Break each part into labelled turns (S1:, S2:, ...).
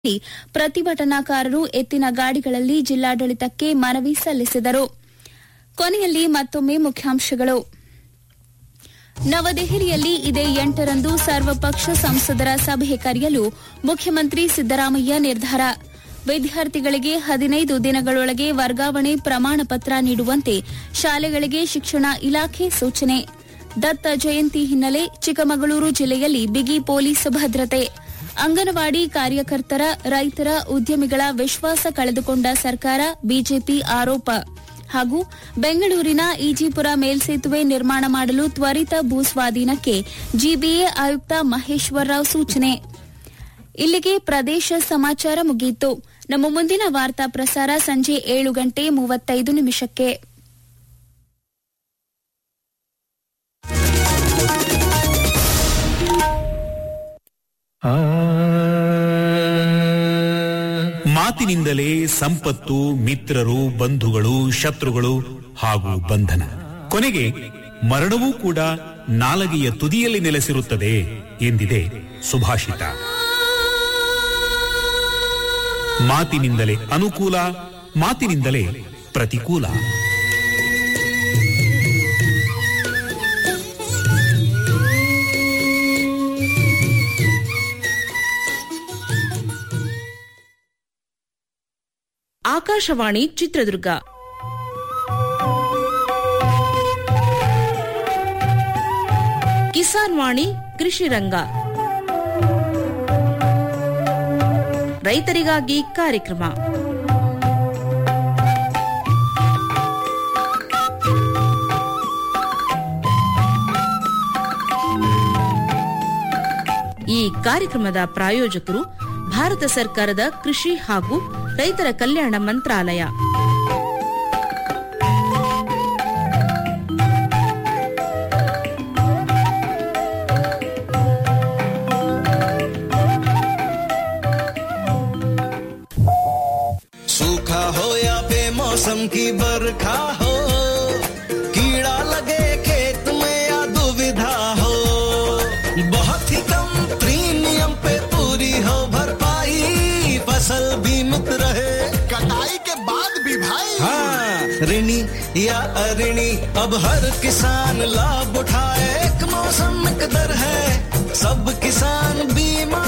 S1: ಪ್ರತಿಭಟನಾಕಾರರು ಎತ್ತಿನ ಗಾಡಿಗಳಲ್ಲಿ ಜಿಲ್ಲಾಡಳಿತಕ್ಕೆ ಮನವಿ ಸಲ್ಲಿಸಿದರು ಕೊನೆಯಲ್ಲಿ ಮತ್ತೊಮ್ಮೆ ಮುಖ್ಯಾಂಶಗಳು ನವದೆಹಲಿಯಲ್ಲಿ ಇದೇ ಎಂಟರಂದು ಸರ್ವಪಕ್ಷ ಸಂಸದರ ಸಭೆ ಕರೆಯಲು ಮುಖ್ಯಮಂತ್ರಿ ಸಿದ್ದರಾಮಯ್ಯ ನಿರ್ಧಾರ ವಿದ್ಯಾರ್ಥಿಗಳಿಗೆ ಹದಿನೈದು ದಿನಗಳೊಳಗೆ ವರ್ಗಾವಣೆ ಪ್ರಮಾಣ ಪತ್ರ ನೀಡುವಂತೆ ಶಾಲೆಗಳಿಗೆ ಶಿಕ್ಷಣ ಇಲಾಖೆ ಸೂಚನೆ ದತ್ತ ಜಯಂತಿ ಹಿನ್ನೆಲೆ ಚಿಕ್ಕಮಗಳೂರು ಜಿಲ್ಲೆಯಲ್ಲಿ ಬಿಗಿ ಪೊಲೀಸ್ ಭದ್ರತೆ ಅಂಗನವಾಡಿ ಕಾರ್ಯಕರ್ತರ ರೈತರ ಉದ್ಯಮಿಗಳ ವಿಶ್ವಾಸ ಕಳೆದುಕೊಂಡ ಸರ್ಕಾರ ಬಿಜೆಪಿ ಆರೋಪ ಹಾಗೂ ಬೆಂಗಳೂರಿನ ಈಜಿಪುರ ಮೇಲ್ಸೇತುವೆ ನಿರ್ಮಾಣ ಮಾಡಲು ತ್ವರಿತ ಭೂಸ್ವಾಧೀನಕ್ಕೆ ಜಿಬಿಎ ಆಯುಕ್ತ ಮಹೇಶ್ವರರಾವ್ ಸೂಚನೆ ಇಲ್ಲಿಗೆ ಪ್ರದೇಶ ಸಮಾಚಾರ ಮುಗಿಯಿತು ನಮ್ಮ ಮುಂದಿನ ವಾರ್ತಾ ಪ್ರಸಾರ ಸಂಜೆ ಏಳು ಗಂಟೆ ಮೂವತ್ತೈದು ನಿಮಿಷಕ್ಕೆ
S2: ಮಾತಿನಿಂದಲೇ ಸಂಪತ್ತು ಮಿತ್ರರು ಬಂಧುಗಳು ಶತ್ರುಗಳು ಹಾಗೂ ಬಂಧನ ಕೊನೆಗೆ ಮರಣವೂ ಕೂಡ ನಾಲಗೆಯ ತುದಿಯಲ್ಲಿ ನೆಲೆಸಿರುತ್ತದೆ ಎಂದಿದೆ ಸುಭಾಷಿತ ಮಾತಿನಿಂದಲೇ ಅನುಕೂಲ ಮಾತಿನಿಂದಲೇ ಪ್ರತಿಕೂಲ
S3: ಆಕಾಶವಾಣಿ ಚಿತ್ರದುರ್ಗ ಕಿಸಾನ್ ವಾಣಿ ಕೃಷಿ ರಂಗ ರೈತರಿಗಾಗಿ ಕಾರ್ಯಕ್ರಮ ಈ ಕಾರ್ಯಕ್ರಮದ ಪ್ರಾಯೋಜಕರು ಭಾರತ ಸರ್ಕಾರದ ಕೃಷಿ ಹಾಗೂ ರೈತರ ಕಲ್ಯಾಣ ಮಂತ್ರಾಲಯ
S4: सूखा हो या बेमौसम की बरखा हो कीड़ा लगे खेत में या दुविधा हो बहुत ही कम प्रीमियम पे पूरी हो भरपाई फसल बीमित रहे
S5: कटाई के बाद भी भाई
S4: हाँ ऋणी या अऋणी अब हर किसान लाभ उठाए एक मौसम एक दर है सब किसान बीमा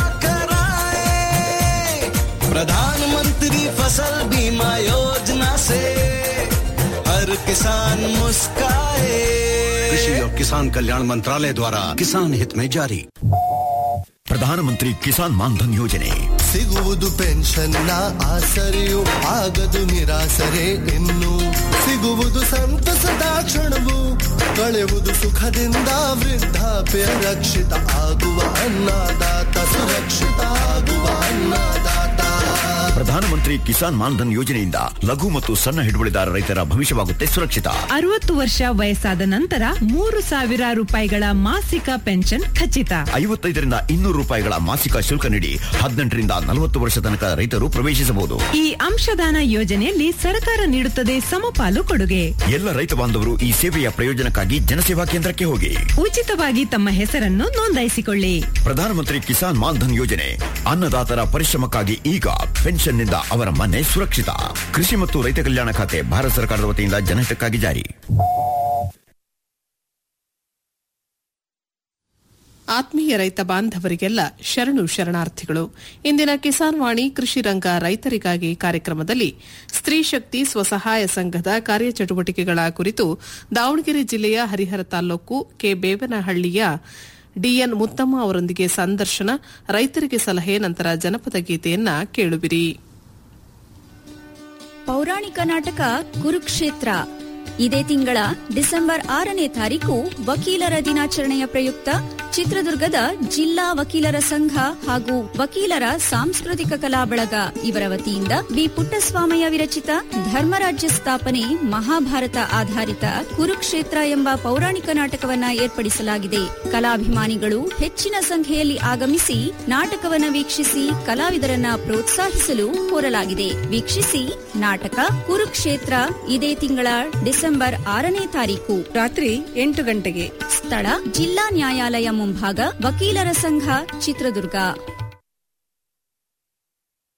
S4: कराए प्रधानमंत्री फसल बीमा योजना से हर किसान मुस्काए
S5: कृषि और किसान कल्याण मंत्रालय द्वारा किसान हित में जारी
S6: ಪ್ರಧಾನಮಂತ್ರಿ ಕಿಸಾನ್ ಮಾನ್ಧನ್ ಯೋಜನೆ
S7: ಸಿಗುವುದು ಪೆನ್ಷನ್ನ ಆಸರೆಯು ಆಗದು ನಿರಾಸರೆ ಇನ್ನು ಸಿಗುವುದು ಸಂತಸದ ಕ್ಷಣವು ಕಳೆಯುವುದು ಸುಖದಿಂದ ವೃದ್ಧಾಪ್ಯ ರಕ್ಷಿತ ಆಗುವ ಅನ್ನದಾತ ಸುರಕ್ಷಿತ ಆಗುವ ಅನ್ನದಾತ
S6: ಪ್ರಧಾನಮಂತ್ರಿ ಕಿಸಾನ್ ಮಾನ್ಧನ್ ಯೋಜನೆಯಿಂದ ಲಘು ಮತ್ತು ಸಣ್ಣ ಹಿಡುವಳಿದಾರ ರೈತರ ಭವಿಷ್ಯವಾಗುತ್ತೆ ಸುರಕ್ಷಿತ
S8: ಅರವತ್ತು ವರ್ಷ ವಯಸ್ಸಾದ ನಂತರ ಮೂರು ಸಾವಿರ ರೂಪಾಯಿಗಳ ಮಾಸಿಕ ಪೆನ್ಷನ್ ಖಚಿತ
S6: ಐವತ್ತೈದರಿಂದ ಇನ್ನೂರು ರೂಪಾಯಿಗಳ ಮಾಸಿಕ ಶುಲ್ಕ ನೀಡಿ ಹದಿನೆಂಟರಿಂದ ನಲವತ್ತು ವರ್ಷ ತನಕ ರೈತರು ಪ್ರವೇಶಿಸಬಹುದು
S8: ಈ ಅಂಶದಾನ ಯೋಜನೆಯಲ್ಲಿ ಸರ್ಕಾರ ನೀಡುತ್ತದೆ ಸಮಪಾಲು ಕೊಡುಗೆ
S6: ಎಲ್ಲ ರೈತ ಬಾಂಧವರು ಈ ಸೇವೆಯ ಪ್ರಯೋಜನಕ್ಕಾಗಿ ಜನಸೇವಾ ಕೇಂದ್ರಕ್ಕೆ ಹೋಗಿ
S8: ಉಚಿತವಾಗಿ ತಮ್ಮ ಹೆಸರನ್ನು ನೋಂದಾಯಿಸಿಕೊಳ್ಳಿ
S6: ಪ್ರಧಾನಮಂತ್ರಿ ಕಿಸಾನ್ ಮಾನ್ಧನ್ ಯೋಜನೆ ಅನ್ನದಾತರ ಪರಿಶ್ರಮಕ್ಕಾಗಿ ಈಗ ಪೆನ್ಷನ್ನಿಂದ ಅವರ ಮನೆ ಸುರಕ್ಷಿತ ಕೃಷಿ ಮತ್ತು ರೈತ ಕಲ್ಯಾಣ ಖಾತೆ ಭಾರತ ಸರ್ಕಾರದ ವತಿಯಿಂದ ಜನಹಿತಕ್ಕಾಗಿ ಜಾರಿ
S9: ಆತ್ಮೀಯ ರೈತ ಬಾಂಧವರಿಗೆಲ್ಲ ಶರಣು ಶರಣಾರ್ಥಿಗಳು ಇಂದಿನ ಕಿಸಾನ್ ವಾಣಿ ಕೃಷಿ ರಂಗ ರೈತರಿಗಾಗಿ ಕಾರ್ಯಕ್ರಮದಲ್ಲಿ ಸ್ತ್ರೀ ಶಕ್ತಿ ಸ್ವಸಹಾಯ ಸಂಘದ ಕಾರ್ಯಚಟುವಟಿಕೆಗಳ ಕುರಿತು ದಾವಣಗೆರೆ ಜಿಲ್ಲೆಯ ಹರಿಹರ ತಾಲೂಕು ಕೆ ಬೇವನಹಳ್ಳಿಯ ಡಿಎನ್ ಮುತ್ತಮ್ಮ ಅವರೊಂದಿಗೆ ಸಂದರ್ಶನ ರೈತರಿಗೆ ಸಲಹೆ ನಂತರ ಜನಪದ ಗೀತೆಯನ್ನ ಕೇಳುವಿರಿ
S1: ಪೌರಾಣಿಕ ನಾಟಕ ಕುರುಕ್ಷೇತ್ರ ಇದೇ ತಿಂಗಳ ಡಿಸೆಂಬರ್ ಆರನೇ ತಾರೀಕು ವಕೀಲರ ದಿನಾಚರಣೆಯ ಪ್ರಯುಕ್ತ ಚಿತ್ರದುರ್ಗದ ಜಿಲ್ಲಾ ವಕೀಲರ ಸಂಘ ಹಾಗೂ ವಕೀಲರ ಸಾಂಸ್ಕೃತಿಕ ಕಲಾ ಬಳಗ ಇವರ ವತಿಯಿಂದ ಬಿ ಪುಟ್ಟಸ್ವಾಮಯ್ಯ ವಿರಚಿತ ಧರ್ಮರಾಜ್ಯ ಸ್ಥಾಪನೆ ಮಹಾಭಾರತ ಆಧಾರಿತ ಕುರುಕ್ಷೇತ್ರ ಎಂಬ ಪೌರಾಣಿಕ ನಾಟಕವನ್ನ ಏರ್ಪಡಿಸಲಾಗಿದೆ ಕಲಾಭಿಮಾನಿಗಳು ಹೆಚ್ಚಿನ ಸಂಖ್ಯೆಯಲ್ಲಿ ಆಗಮಿಸಿ ನಾಟಕವನ್ನ ವೀಕ್ಷಿಸಿ ಕಲಾವಿದರನ್ನ ಪ್ರೋತ್ಸಾಹಿಸಲು ಕೋರಲಾಗಿದೆ ವೀಕ್ಷಿಸಿ ನಾಟಕ ಕುರುಕ್ಷೇತ್ರ ಇದೇ ತಿಂಗಳ ಡಿಸೆಂಬರ್ ಆರನೇ ತಾರೀಕು
S3: ರಾತ್ರಿ ಎಂಟು ಗಂಟೆಗೆ
S1: ಸ್ಥಳ ಜಿಲ್ಲಾ ನ್ಯಾಯಾಲಯ ಮುಂಭಾಗ ವಕೀಲರ ಸಂಘ ಚಿತ್ರದುರ್ಗ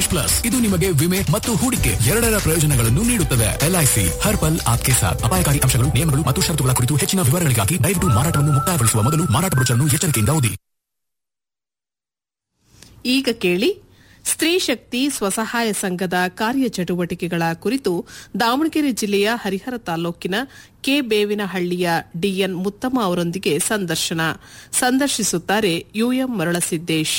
S10: ನಿವೇಶ್ ಪ್ಲಸ್ ಇದು ನಿಮಗೆ ವಿಮೆ ಮತ್ತು ಹೂಡಿಕೆ ಎರಡರ ಪ್ರಯೋಜನಗಳನ್ನು ನೀಡುತ್ತದೆ ಎಲ್ಐಸಿ ಹರ್ ಪಲ್ ಆಪ್ಕೆ ಸಾಥ್ ಅಪಾಯಕಾರಿ ಅಂಶಗಳು ನಿಯಮಗಳು ಮತ್ತು ಷರತ್ತುಗಳ ಕುರಿತು ಹೆಚ್ಚಿನ ವಿವರಗಳಿಗಾಗಿ ದಯವಿಟ್ಟು ಮಾರಾಟವನ್ನು ಮುಕ್ತಾಯಗೊಳಿಸುವ ಮೊದಲು ಮಾರಾಟ ಬ್ರೋಚರ್ನ್ನು ಎಚ್ಚರಿಕೆಯಿಂದ ಓದಿ
S9: ಈಗ ಕೇಳಿ ಸ್ತ್ರೀ ಶಕ್ತಿ ಸ್ವಸಹಾಯ ಸಂಘದ ಕಾರ್ಯಚಟುವಟಿಕೆಗಳ ಕುರಿತು ದಾವಣಗೆರೆ ಜಿಲ್ಲೆಯ ಹರಿಹರ ತಾಲೂಕಿನ ಕೆ ಬೇವಿನಹಳ್ಳಿಯ ಡಿಎನ್ ಮುತ್ತಮ್ಮ ಅವರೊಂದಿಗೆ ಸಂದರ್ಶನ ಸಂದರ್ಶಿಸುತ್ತಾರೆ ಯುಎಂ ಮರಳಸಿದ್ದೇಶ್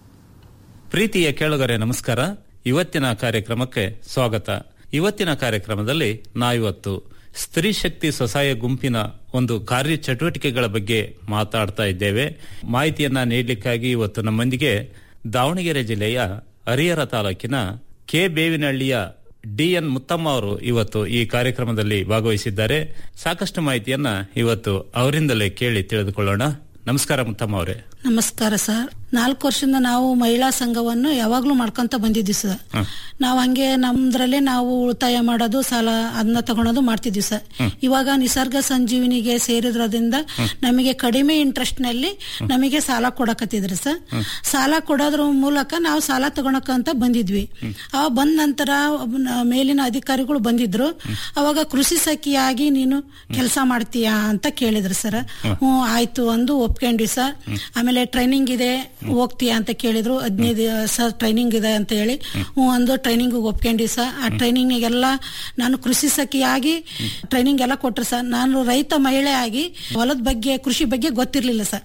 S11: ಪ್ರೀತಿಯ ಕೇಳುಗರೆ ನಮಸ್ಕಾರ ಇವತ್ತಿನ ಕಾರ್ಯಕ್ರಮಕ್ಕೆ ಸ್ವಾಗತ ಇವತ್ತಿನ ಕಾರ್ಯಕ್ರಮದಲ್ಲಿ ನಾವಿವತ್ತು ಸ್ತ್ರೀ ಶಕ್ತಿ ಸ್ವಸಹಾಯ ಗುಂಪಿನ ಒಂದು ಕಾರ್ಯಚಟುವಟಿಕೆಗಳ ಬಗ್ಗೆ ಮಾತಾಡ್ತಾ ಇದ್ದೇವೆ ಮಾಹಿತಿಯನ್ನ ನೀಡಲಿಕ್ಕಾಗಿ ಇವತ್ತು ನಮ್ಮೊಂದಿಗೆ ದಾವಣಗೆರೆ ಜಿಲ್ಲೆಯ ಹರಿಹರ ತಾಲೂಕಿನ ಕೆ ಬೇವಿನಹಳ್ಳಿಯ ಡಿಎನ್ ಮುತ್ತಮ್ಮ ಅವರು ಇವತ್ತು ಈ ಕಾರ್ಯಕ್ರಮದಲ್ಲಿ ಭಾಗವಹಿಸಿದ್ದಾರೆ ಸಾಕಷ್ಟು ಮಾಹಿತಿಯನ್ನ ಇವತ್ತು ಅವರಿಂದಲೇ ಕೇಳಿ ತಿಳಿದುಕೊಳ್ಳೋಣ ನಮಸ್ಕಾರ ಮುತ್ತಮ್ಮ ಅವರೇ
S12: ನಮಸ್ಕಾರ ಸರ್ ನಾಲ್ಕು ವರ್ಷದಿಂದ ನಾವು ಮಹಿಳಾ ಸಂಘವನ್ನು ಯಾವಾಗ್ಲೂ ಮಾಡ್ಕೊಂತ ಬಂದಿದ್ವಿ ಸರ್ ನಾವು ಹಂಗೆ ನಮ್ದ್ರಲ್ಲೇ ನಾವು ಉಳಿತಾಯ ಮಾಡೋದು ಸಾಲ ಅದನ್ನ ತಗೊಳೋದು ಮಾಡ್ತಿದ್ವಿ ಸರ್ ಇವಾಗ ನಿಸರ್ಗ ಸಂಜೀವಿನಿಗೆ ಸೇರಿದ್ರದಿಂದ ನಮಗೆ ಕಡಿಮೆ ಇಂಟ್ರೆಸ್ಟ್ ನಲ್ಲಿ ನಮಗೆ ಸಾಲ ಕೊಡಕತ್ತಿದ್ರಿ ಸರ್ ಸಾಲ ಕೊಡೋದ್ರ ಮೂಲಕ ನಾವು ಸಾಲ ತಗೊಳಕಂತ ಬಂದಿದ್ವಿ ಆ ಬಂದ ನಂತರ ಒಬ್ನ ಮೇಲಿನ ಅಧಿಕಾರಿಗಳು ಬಂದಿದ್ರು ಅವಾಗ ಕೃಷಿ ಸಖಿಯಾಗಿ ನೀನು ಕೆಲಸ ಮಾಡ್ತೀಯಾ ಅಂತ ಕೇಳಿದ್ರು ಸರ್ ಹ್ಞೂ ಆಯ್ತು ಒಂದು ಒಪ್ಕೊಂಡ್ವಿ ಸರ್ ಆಮೇಲೆ ಟ್ರೈನಿಂಗ್ ಇದೆ ಹೋಗ್ತೀಯಾ ಅಂತ ಕೇಳಿದ್ರು ಹದಿನೈದು ದಿವಸ ಟ್ರೈನಿಂಗ್ ಇದೆ ಅಂತ ಹೇಳಿ ಹ್ಞೂ ಒಂದು ಟ್ರೈನಿಂಗ್ ಒಪ್ಕೊಂಡಿ ಸರ್ ಆ ಟ್ರೈನಿಂಗ್ಗೆಲ್ಲ ನಾನು ಕೃಷಿ ಸಖಿಯಾಗಿ ಟ್ರೈನಿಂಗ್ ಎಲ್ಲ ಕೊಟ್ರು ಸರ್ ನಾನು ರೈತ ಮಹಿಳೆ ಆಗಿ ಹೊಲದ ಬಗ್ಗೆ ಕೃಷಿ ಬಗ್ಗೆ ಗೊತ್ತಿರ್ಲಿಲ್ಲ ಸರ್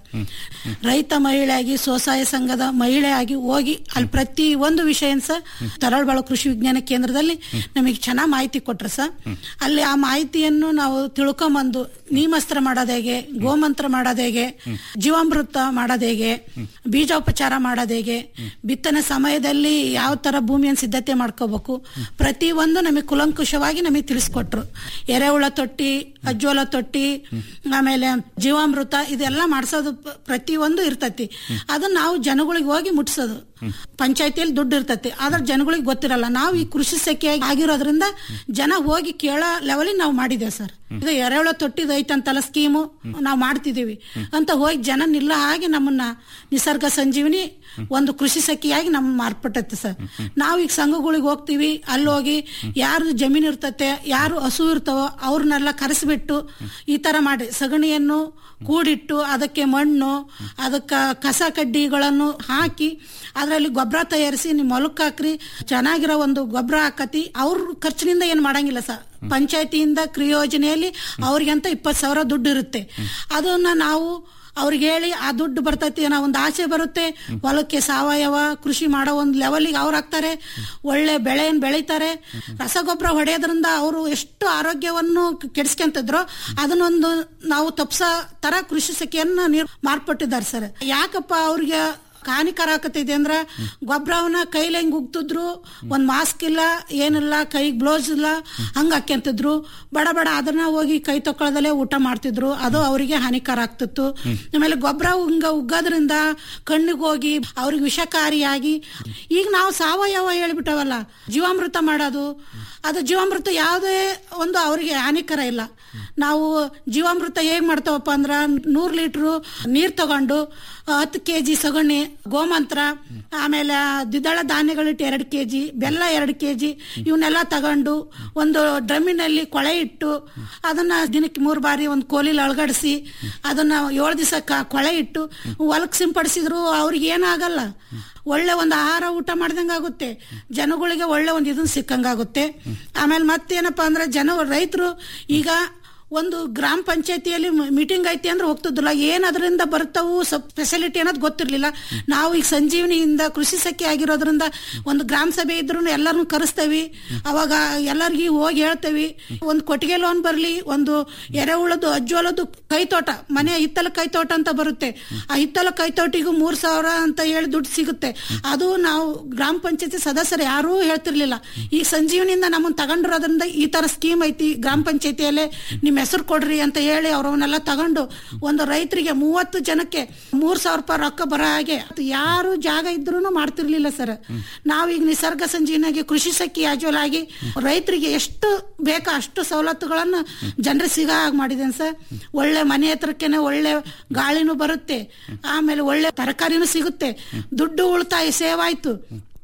S12: ರೈತ ಮಹಿಳೆ ಆಗಿ ಸ್ವಸಹಾಯ ಸಂಘದ ಮಹಿಳೆ ಆಗಿ ಹೋಗಿ ಅಲ್ಲಿ ಪ್ರತಿ ಒಂದು ವಿಷಯ ಸರ್ ತರಳಬಾಳು ಕೃಷಿ ವಿಜ್ಞಾನ ಕೇಂದ್ರದಲ್ಲಿ ನಮಗೆ ಚೆನ್ನಾಗಿ ಮಾಹಿತಿ ಕೊಟ್ರು ಸರ್ ಅಲ್ಲಿ ಆ ಮಾಹಿತಿಯನ್ನು ನಾವು ತಿಳ್ಕೊಂಬಂದು ನೀಮಸ್ತ್ರ ಮಾಡೋದು ಹೇಗೆ ಗೋಮಂತ್ರ ಮಾಡೋದು ಹೇಗೆ ಜೀವಾಮೃತ ಮಾಡೋದು ಹೇಗೆ ಬೀಜೋಪಚಾರ ಮಾಡೋದು ಹೇಗೆ ಬಿತ್ತನೆ ಸಮಯದಲ್ಲಿ ಯಾವ ತರ ಭೂಮಿಯನ್ನು ಸಿದ್ಧತೆ ಮಾಡ್ಕೋಬೇಕು ಪ್ರತಿ ಒಂದು ನಮಗೆ ಕುಲಂಕುಷವಾಗಿ ನಮಗೆ ತಿಳಿಸ್ಕೊಟ್ರು ಎರೆಹುಳ ತೊಟ್ಟಿ ಅಜ್ವಲ ತೊಟ್ಟಿ ಆಮೇಲೆ ಜೀವಾಮೃತ ಇದೆಲ್ಲ ಮಾಡಿಸೋದು ಪ್ರತಿ ಒಂದು ಇರ್ತತಿ ಅದನ್ನ ನಾವು ಜನಗಳಿಗೆ ಹೋಗಿ ಮುಟ್ಸೋದು ಪಂಚಾಯತಿಯಲ್ಲಿ ದುಡ್ಡು ಇರ್ತತಿ ಆದ್ರೆ ಜನಗಳಿಗೆ ಗೊತ್ತಿರಲ್ಲ ನಾವು ಈ ಕೃಷಿ ಸೆಕೆ ಆಗಿರೋದ್ರಿಂದ ಜನ ಹೋಗಿ ಕೇಳೋ ಲೆವೆಲಿಗೆ ನಾವು ಮಾಡಿದ್ದೇವೆ ಸರ್ ಇದು ಎರೆಹುಳ ತೊಟ್ಟಿದ್ ಐತಂತಲ್ಲ ಸ್ಕೀಮು ನಾವು ಮಾಡ್ತಿದೀವಿ ಅಂತ ಹೋಗಿ ಜನ ನಿಲ್ಲ ಹಾಗೆ ನಮ್ಮನ್ನ ನಿಸರ್ಗ ಸಂಜೀವಿನಿ ಒಂದು ಕೃಷಿ ಸಖಿಯಾಗಿ ನಮ್ ಮಾರ್ಪಟ್ಟೈತೆ ಸರ್ ನಾವು ಈಗ ಸಂಘಗಳಿಗೆ ಹೋಗ್ತೀವಿ ಅಲ್ಲಿ ಹೋಗಿ ಯಾರು ಜಮೀನು ಇರ್ತತೆ ಯಾರು ಹಸು ಇರ್ತಾವೋ ಅವ್ರನ್ನೆಲ್ಲ ಕರೆಸಿಬಿಟ್ಟು ಈ ತರ ಮಾಡಿ ಸಗಣಿಯನ್ನು ಕೂಡಿಟ್ಟು ಅದಕ್ಕೆ ಮಣ್ಣು ಅದಕ್ಕೆ ಕಸ ಕಡ್ಡಿಗಳನ್ನು ಹಾಕಿ ಅದರಲ್ಲಿ ಗೊಬ್ಬರ ತಯಾರಿಸಿ ನೀವು ಮೊಲಕ್ ಹಾಕ್ರಿ ಚೆನ್ನಾಗಿರೋ ಒಂದು ಗೊಬ್ಬರ ಹಾಕತಿ ಅವ್ರ ಖರ್ಚಿನಿಂದ ಏನ್ ಮಾಡಂಗಿಲ್ಲ ಸರ್ ಪಂಚಾಯತಿಯಿಂದ ಕ್ರಿಯೋಜನೆಯಲ್ಲಿ ಅವ್ರಿಗಂತ ಇಪ್ಪತ್ತು ಸಾವಿರ ದುಡ್ಡು ಇರುತ್ತೆ ಅದನ್ನ ನಾವು ಅವ್ರಿಗೆ ಹೇಳಿ ಆ ದುಡ್ಡು ಬರ್ತೈತಿ ಅನ್ನೋ ಒಂದು ಆಸೆ ಬರುತ್ತೆ ಹೊಲಕ್ಕೆ ಸಾವಯವ ಕೃಷಿ ಮಾಡೋ ಒಂದು ಲೆವೆಲಿಗೆ ಅವ್ರು ಹಾಕ್ತಾರೆ ಒಳ್ಳೆ ಬೆಳೆಯನ್ನು ಬೆಳೀತಾರೆ ರಸಗೊಬ್ಬರ ಹೊಡೆಯೋದ್ರಿಂದ ಅವರು ಎಷ್ಟು ಆರೋಗ್ಯವನ್ನು ಕೆಡಿಸ್ಕೊಂತಿದ್ರು ಅದನ್ನೊಂದು ನಾವು ತಪ್ಸೋ ತರ ಕೃಷಿ ಸಖಿಯನ್ನ ನೀರು ಮಾರ್ಪಟ್ಟಿದ್ದಾರೆ ಸರ್ ಯಾಕಪ್ಪ ಅವ್ರಿಗೆ ಹಾನಿಕರ ಆಕತಿದೆ ಅಂದ್ರ ಗೊಬ್ಬರವನ್ನ ಕೈಲಿ ಹೆಂಗ್ ಉಗ್ತಿದ್ರು ಒಂದ್ ಮಾಸ್ಕ್ ಇಲ್ಲ ಏನಿಲ್ಲ ಕೈಗೆ ಬ್ಲೌಸ್ ಇಲ್ಲ ಹಂಗ ಹಾಕ್ಯಂತಿದ್ರು ಬಡ ಬಡ ಅದನ್ನ ಹೋಗಿ ಕೈ ತಕೊಳ್ಳದಲ್ಲೇ ಊಟ ಮಾಡ್ತಿದ್ರು ಅದು ಅವರಿಗೆ ಹಾನಿಕರ ಆಗ್ತಿತ್ತು ಆಮೇಲೆ ಗೊಬ್ಬರ ಹಿಂಗ ಉಗ್ಗೋದ್ರಿಂದ ಕಣ್ಣಿಗೆ ಹೋಗಿ ಅವ್ರಿಗೆ ವಿಷಕಾರಿಯಾಗಿ ಈಗ ನಾವು ಸಾವಯವ ಹೇಳ್ಬಿಟ್ಟವಲ್ಲ ಜೀವಾಮೃತ ಮಾಡೋದು ಅದು ಜೀವಾಮೃತ ಯಾವುದೇ ಒಂದು ಅವರಿಗೆ ಹಾನಿಕರ ಇಲ್ಲ ನಾವು ಜೀವಾಮೃತ ಹೇಗ್ ಮಾಡ್ತಾವಪ್ಪ ಅಂದ್ರ ನೂರ್ ಲೀಟ್ರು ನೀರ್ ತಗೊಂಡು ಹತ್ತು ಕೆ ಜಿ ಸಗಣಿ ಗೋಮಂತ್ರ ಆಮೇಲೆ ದ್ವಿದಳ ಧಾನ್ಯಗಳಿಟ್ಟು ಎರಡು ಕೆ ಜಿ ಬೆಲ್ಲ ಎರಡು ಕೆ ಜಿ ಇವನ್ನೆಲ್ಲ ತಗೊಂಡು ಒಂದು ಡ್ರಮ್ಮಿನಲ್ಲಿ ಕೊಳೆ ಇಟ್ಟು ಅದನ್ನ ದಿನಕ್ಕೆ ಮೂರು ಬಾರಿ ಒಂದು ಕೋಲಿಲಿ ಅಳಗಡಿಸಿ ಅದನ್ನ ಏಳು ದಿವಸ ಕೊಳೆ ಇಟ್ಟು ಹೊಲಕ್ ಸಿಂಪಡಿಸಿದ್ರು ಅವ್ರಿಗೆ ಏನಾಗಲ್ಲ ಒಳ್ಳೆ ಒಂದು ಆಹಾರ ಊಟ ಮಾಡ್ದಂಗ ಆಗುತ್ತೆ ಜನಗಳಿಗೆ ಒಳ್ಳೆ ಒಂದು ಇದನ್ನ ಸಿಕ್ಕಂಗಾಗುತ್ತೆ ಆಮೇಲೆ ಮತ್ತೇನಪ್ಪ ಅಂದ್ರೆ ಜನ ರೈತರು ಈಗ ಒಂದು ಗ್ರಾಮ ಪಂಚಾಯತಿಯಲ್ಲಿ ಮೀಟಿಂಗ್ ಐತಿ ಅಂದ್ರೆ ಹೋಗ್ತಿದ್ದಿಲ್ಲ ಏನ್ ಅದರಿಂದ ಬರ್ತಾವು ಫೆಸಿಲಿಟಿ ಅನ್ನೋದು ಗೊತ್ತಿರ್ಲಿಲ್ಲ ನಾವು ಈಗ ಸಂಜೀವನಿಯಿಂದ ಕೃಷಿ ಸಖಿ ಆಗಿರೋದ್ರಿಂದ ಒಂದು ಗ್ರಾಮ ಸಭೆ ಇದ್ರು ಎಲ್ಲರನ್ನು ಕರೆಸ್ತೇವಿ ಅವಾಗ ಎಲ್ಲರಿಗೂ ಹೋಗಿ ಹೇಳ್ತೇವಿ ಒಂದು ಕೊಟ್ಟಿಗೆ ಲೋನ್ ಬರ್ಲಿ ಒಂದು ಎರೆಹುಳದು ಅಜ್ಜೋಳದು ಕೈತೋಟ ಮನೆ ಹಿತ್ತಲ ಕೈತೋಟ ಅಂತ ಬರುತ್ತೆ ಆ ಹಿತ್ತಲ ಕೈತೋಟಿಗೂ ಮೂರ್ ಸಾವಿರ ಅಂತ ಹೇಳಿ ದುಡ್ಡು ಸಿಗುತ್ತೆ ಅದು ನಾವು ಗ್ರಾಮ ಪಂಚಾಯತಿ ಸದಸ್ಯರು ಯಾರೂ ಹೇಳ್ತಿರ್ಲಿಲ್ಲ ಈ ಸಂಜೀವನಿಯಿಂದ ನಮ್ಮನ್ನ ತಗೊಂಡಿರೋದ್ರಿಂದ ಈ ತರ ಸ್ಕೀಮ್ ಐತಿ ಗ್ರಾಮ ಪಂಚಾಯತಿಯಲ್ಲೇ ನಿಮ್ ಹೆಸರು ಕೊಡ್ರಿ ಅಂತ ಹೇಳಿ ಅವ್ರವನ್ನೆಲ್ಲ ತಗೊಂಡು ಒಂದು ರೈತರಿಗೆ ಮೂವತ್ತು ಜನಕ್ಕೆ ಮೂರ್ ಸಾವಿರ ರೂಪಾಯಿ ರೊಕ್ಕ ಬರೋ ಹಾಗೆ ಯಾರು ಜಾಗ ಇದ್ರೂ ಮಾಡ್ತಿರ್ಲಿಲ್ಲ ಸರ್ ನಾವೀಗ ನಿಸರ್ಗ ಸಂಜೀವನಾಗಿ ಕೃಷಿ ಸಖಿ ಯಾಜುವಲ್ ಆಗಿ ರೈತರಿಗೆ ಎಷ್ಟು ಬೇಕೋ ಅಷ್ಟು ಸವಲತ್ತುಗಳನ್ನು ಜನರಿಗೆ ಸಿಗ ಹಾಗೆ ಮಾಡಿದ್ದೇನೆ ಸರ್ ಒಳ್ಳೆ ಮನೆ ಹತ್ರಕ್ಕೇನೆ ಒಳ್ಳೆ ಗಾಳಿನೂ ಬರುತ್ತೆ ಆಮೇಲೆ ಒಳ್ಳೆ ತರಕಾರಿನೂ ಸಿಗುತ್ತೆ ದುಡ್ಡು ಉಳಿತಾಯ ಸೇವ್ ಆಯ್ತು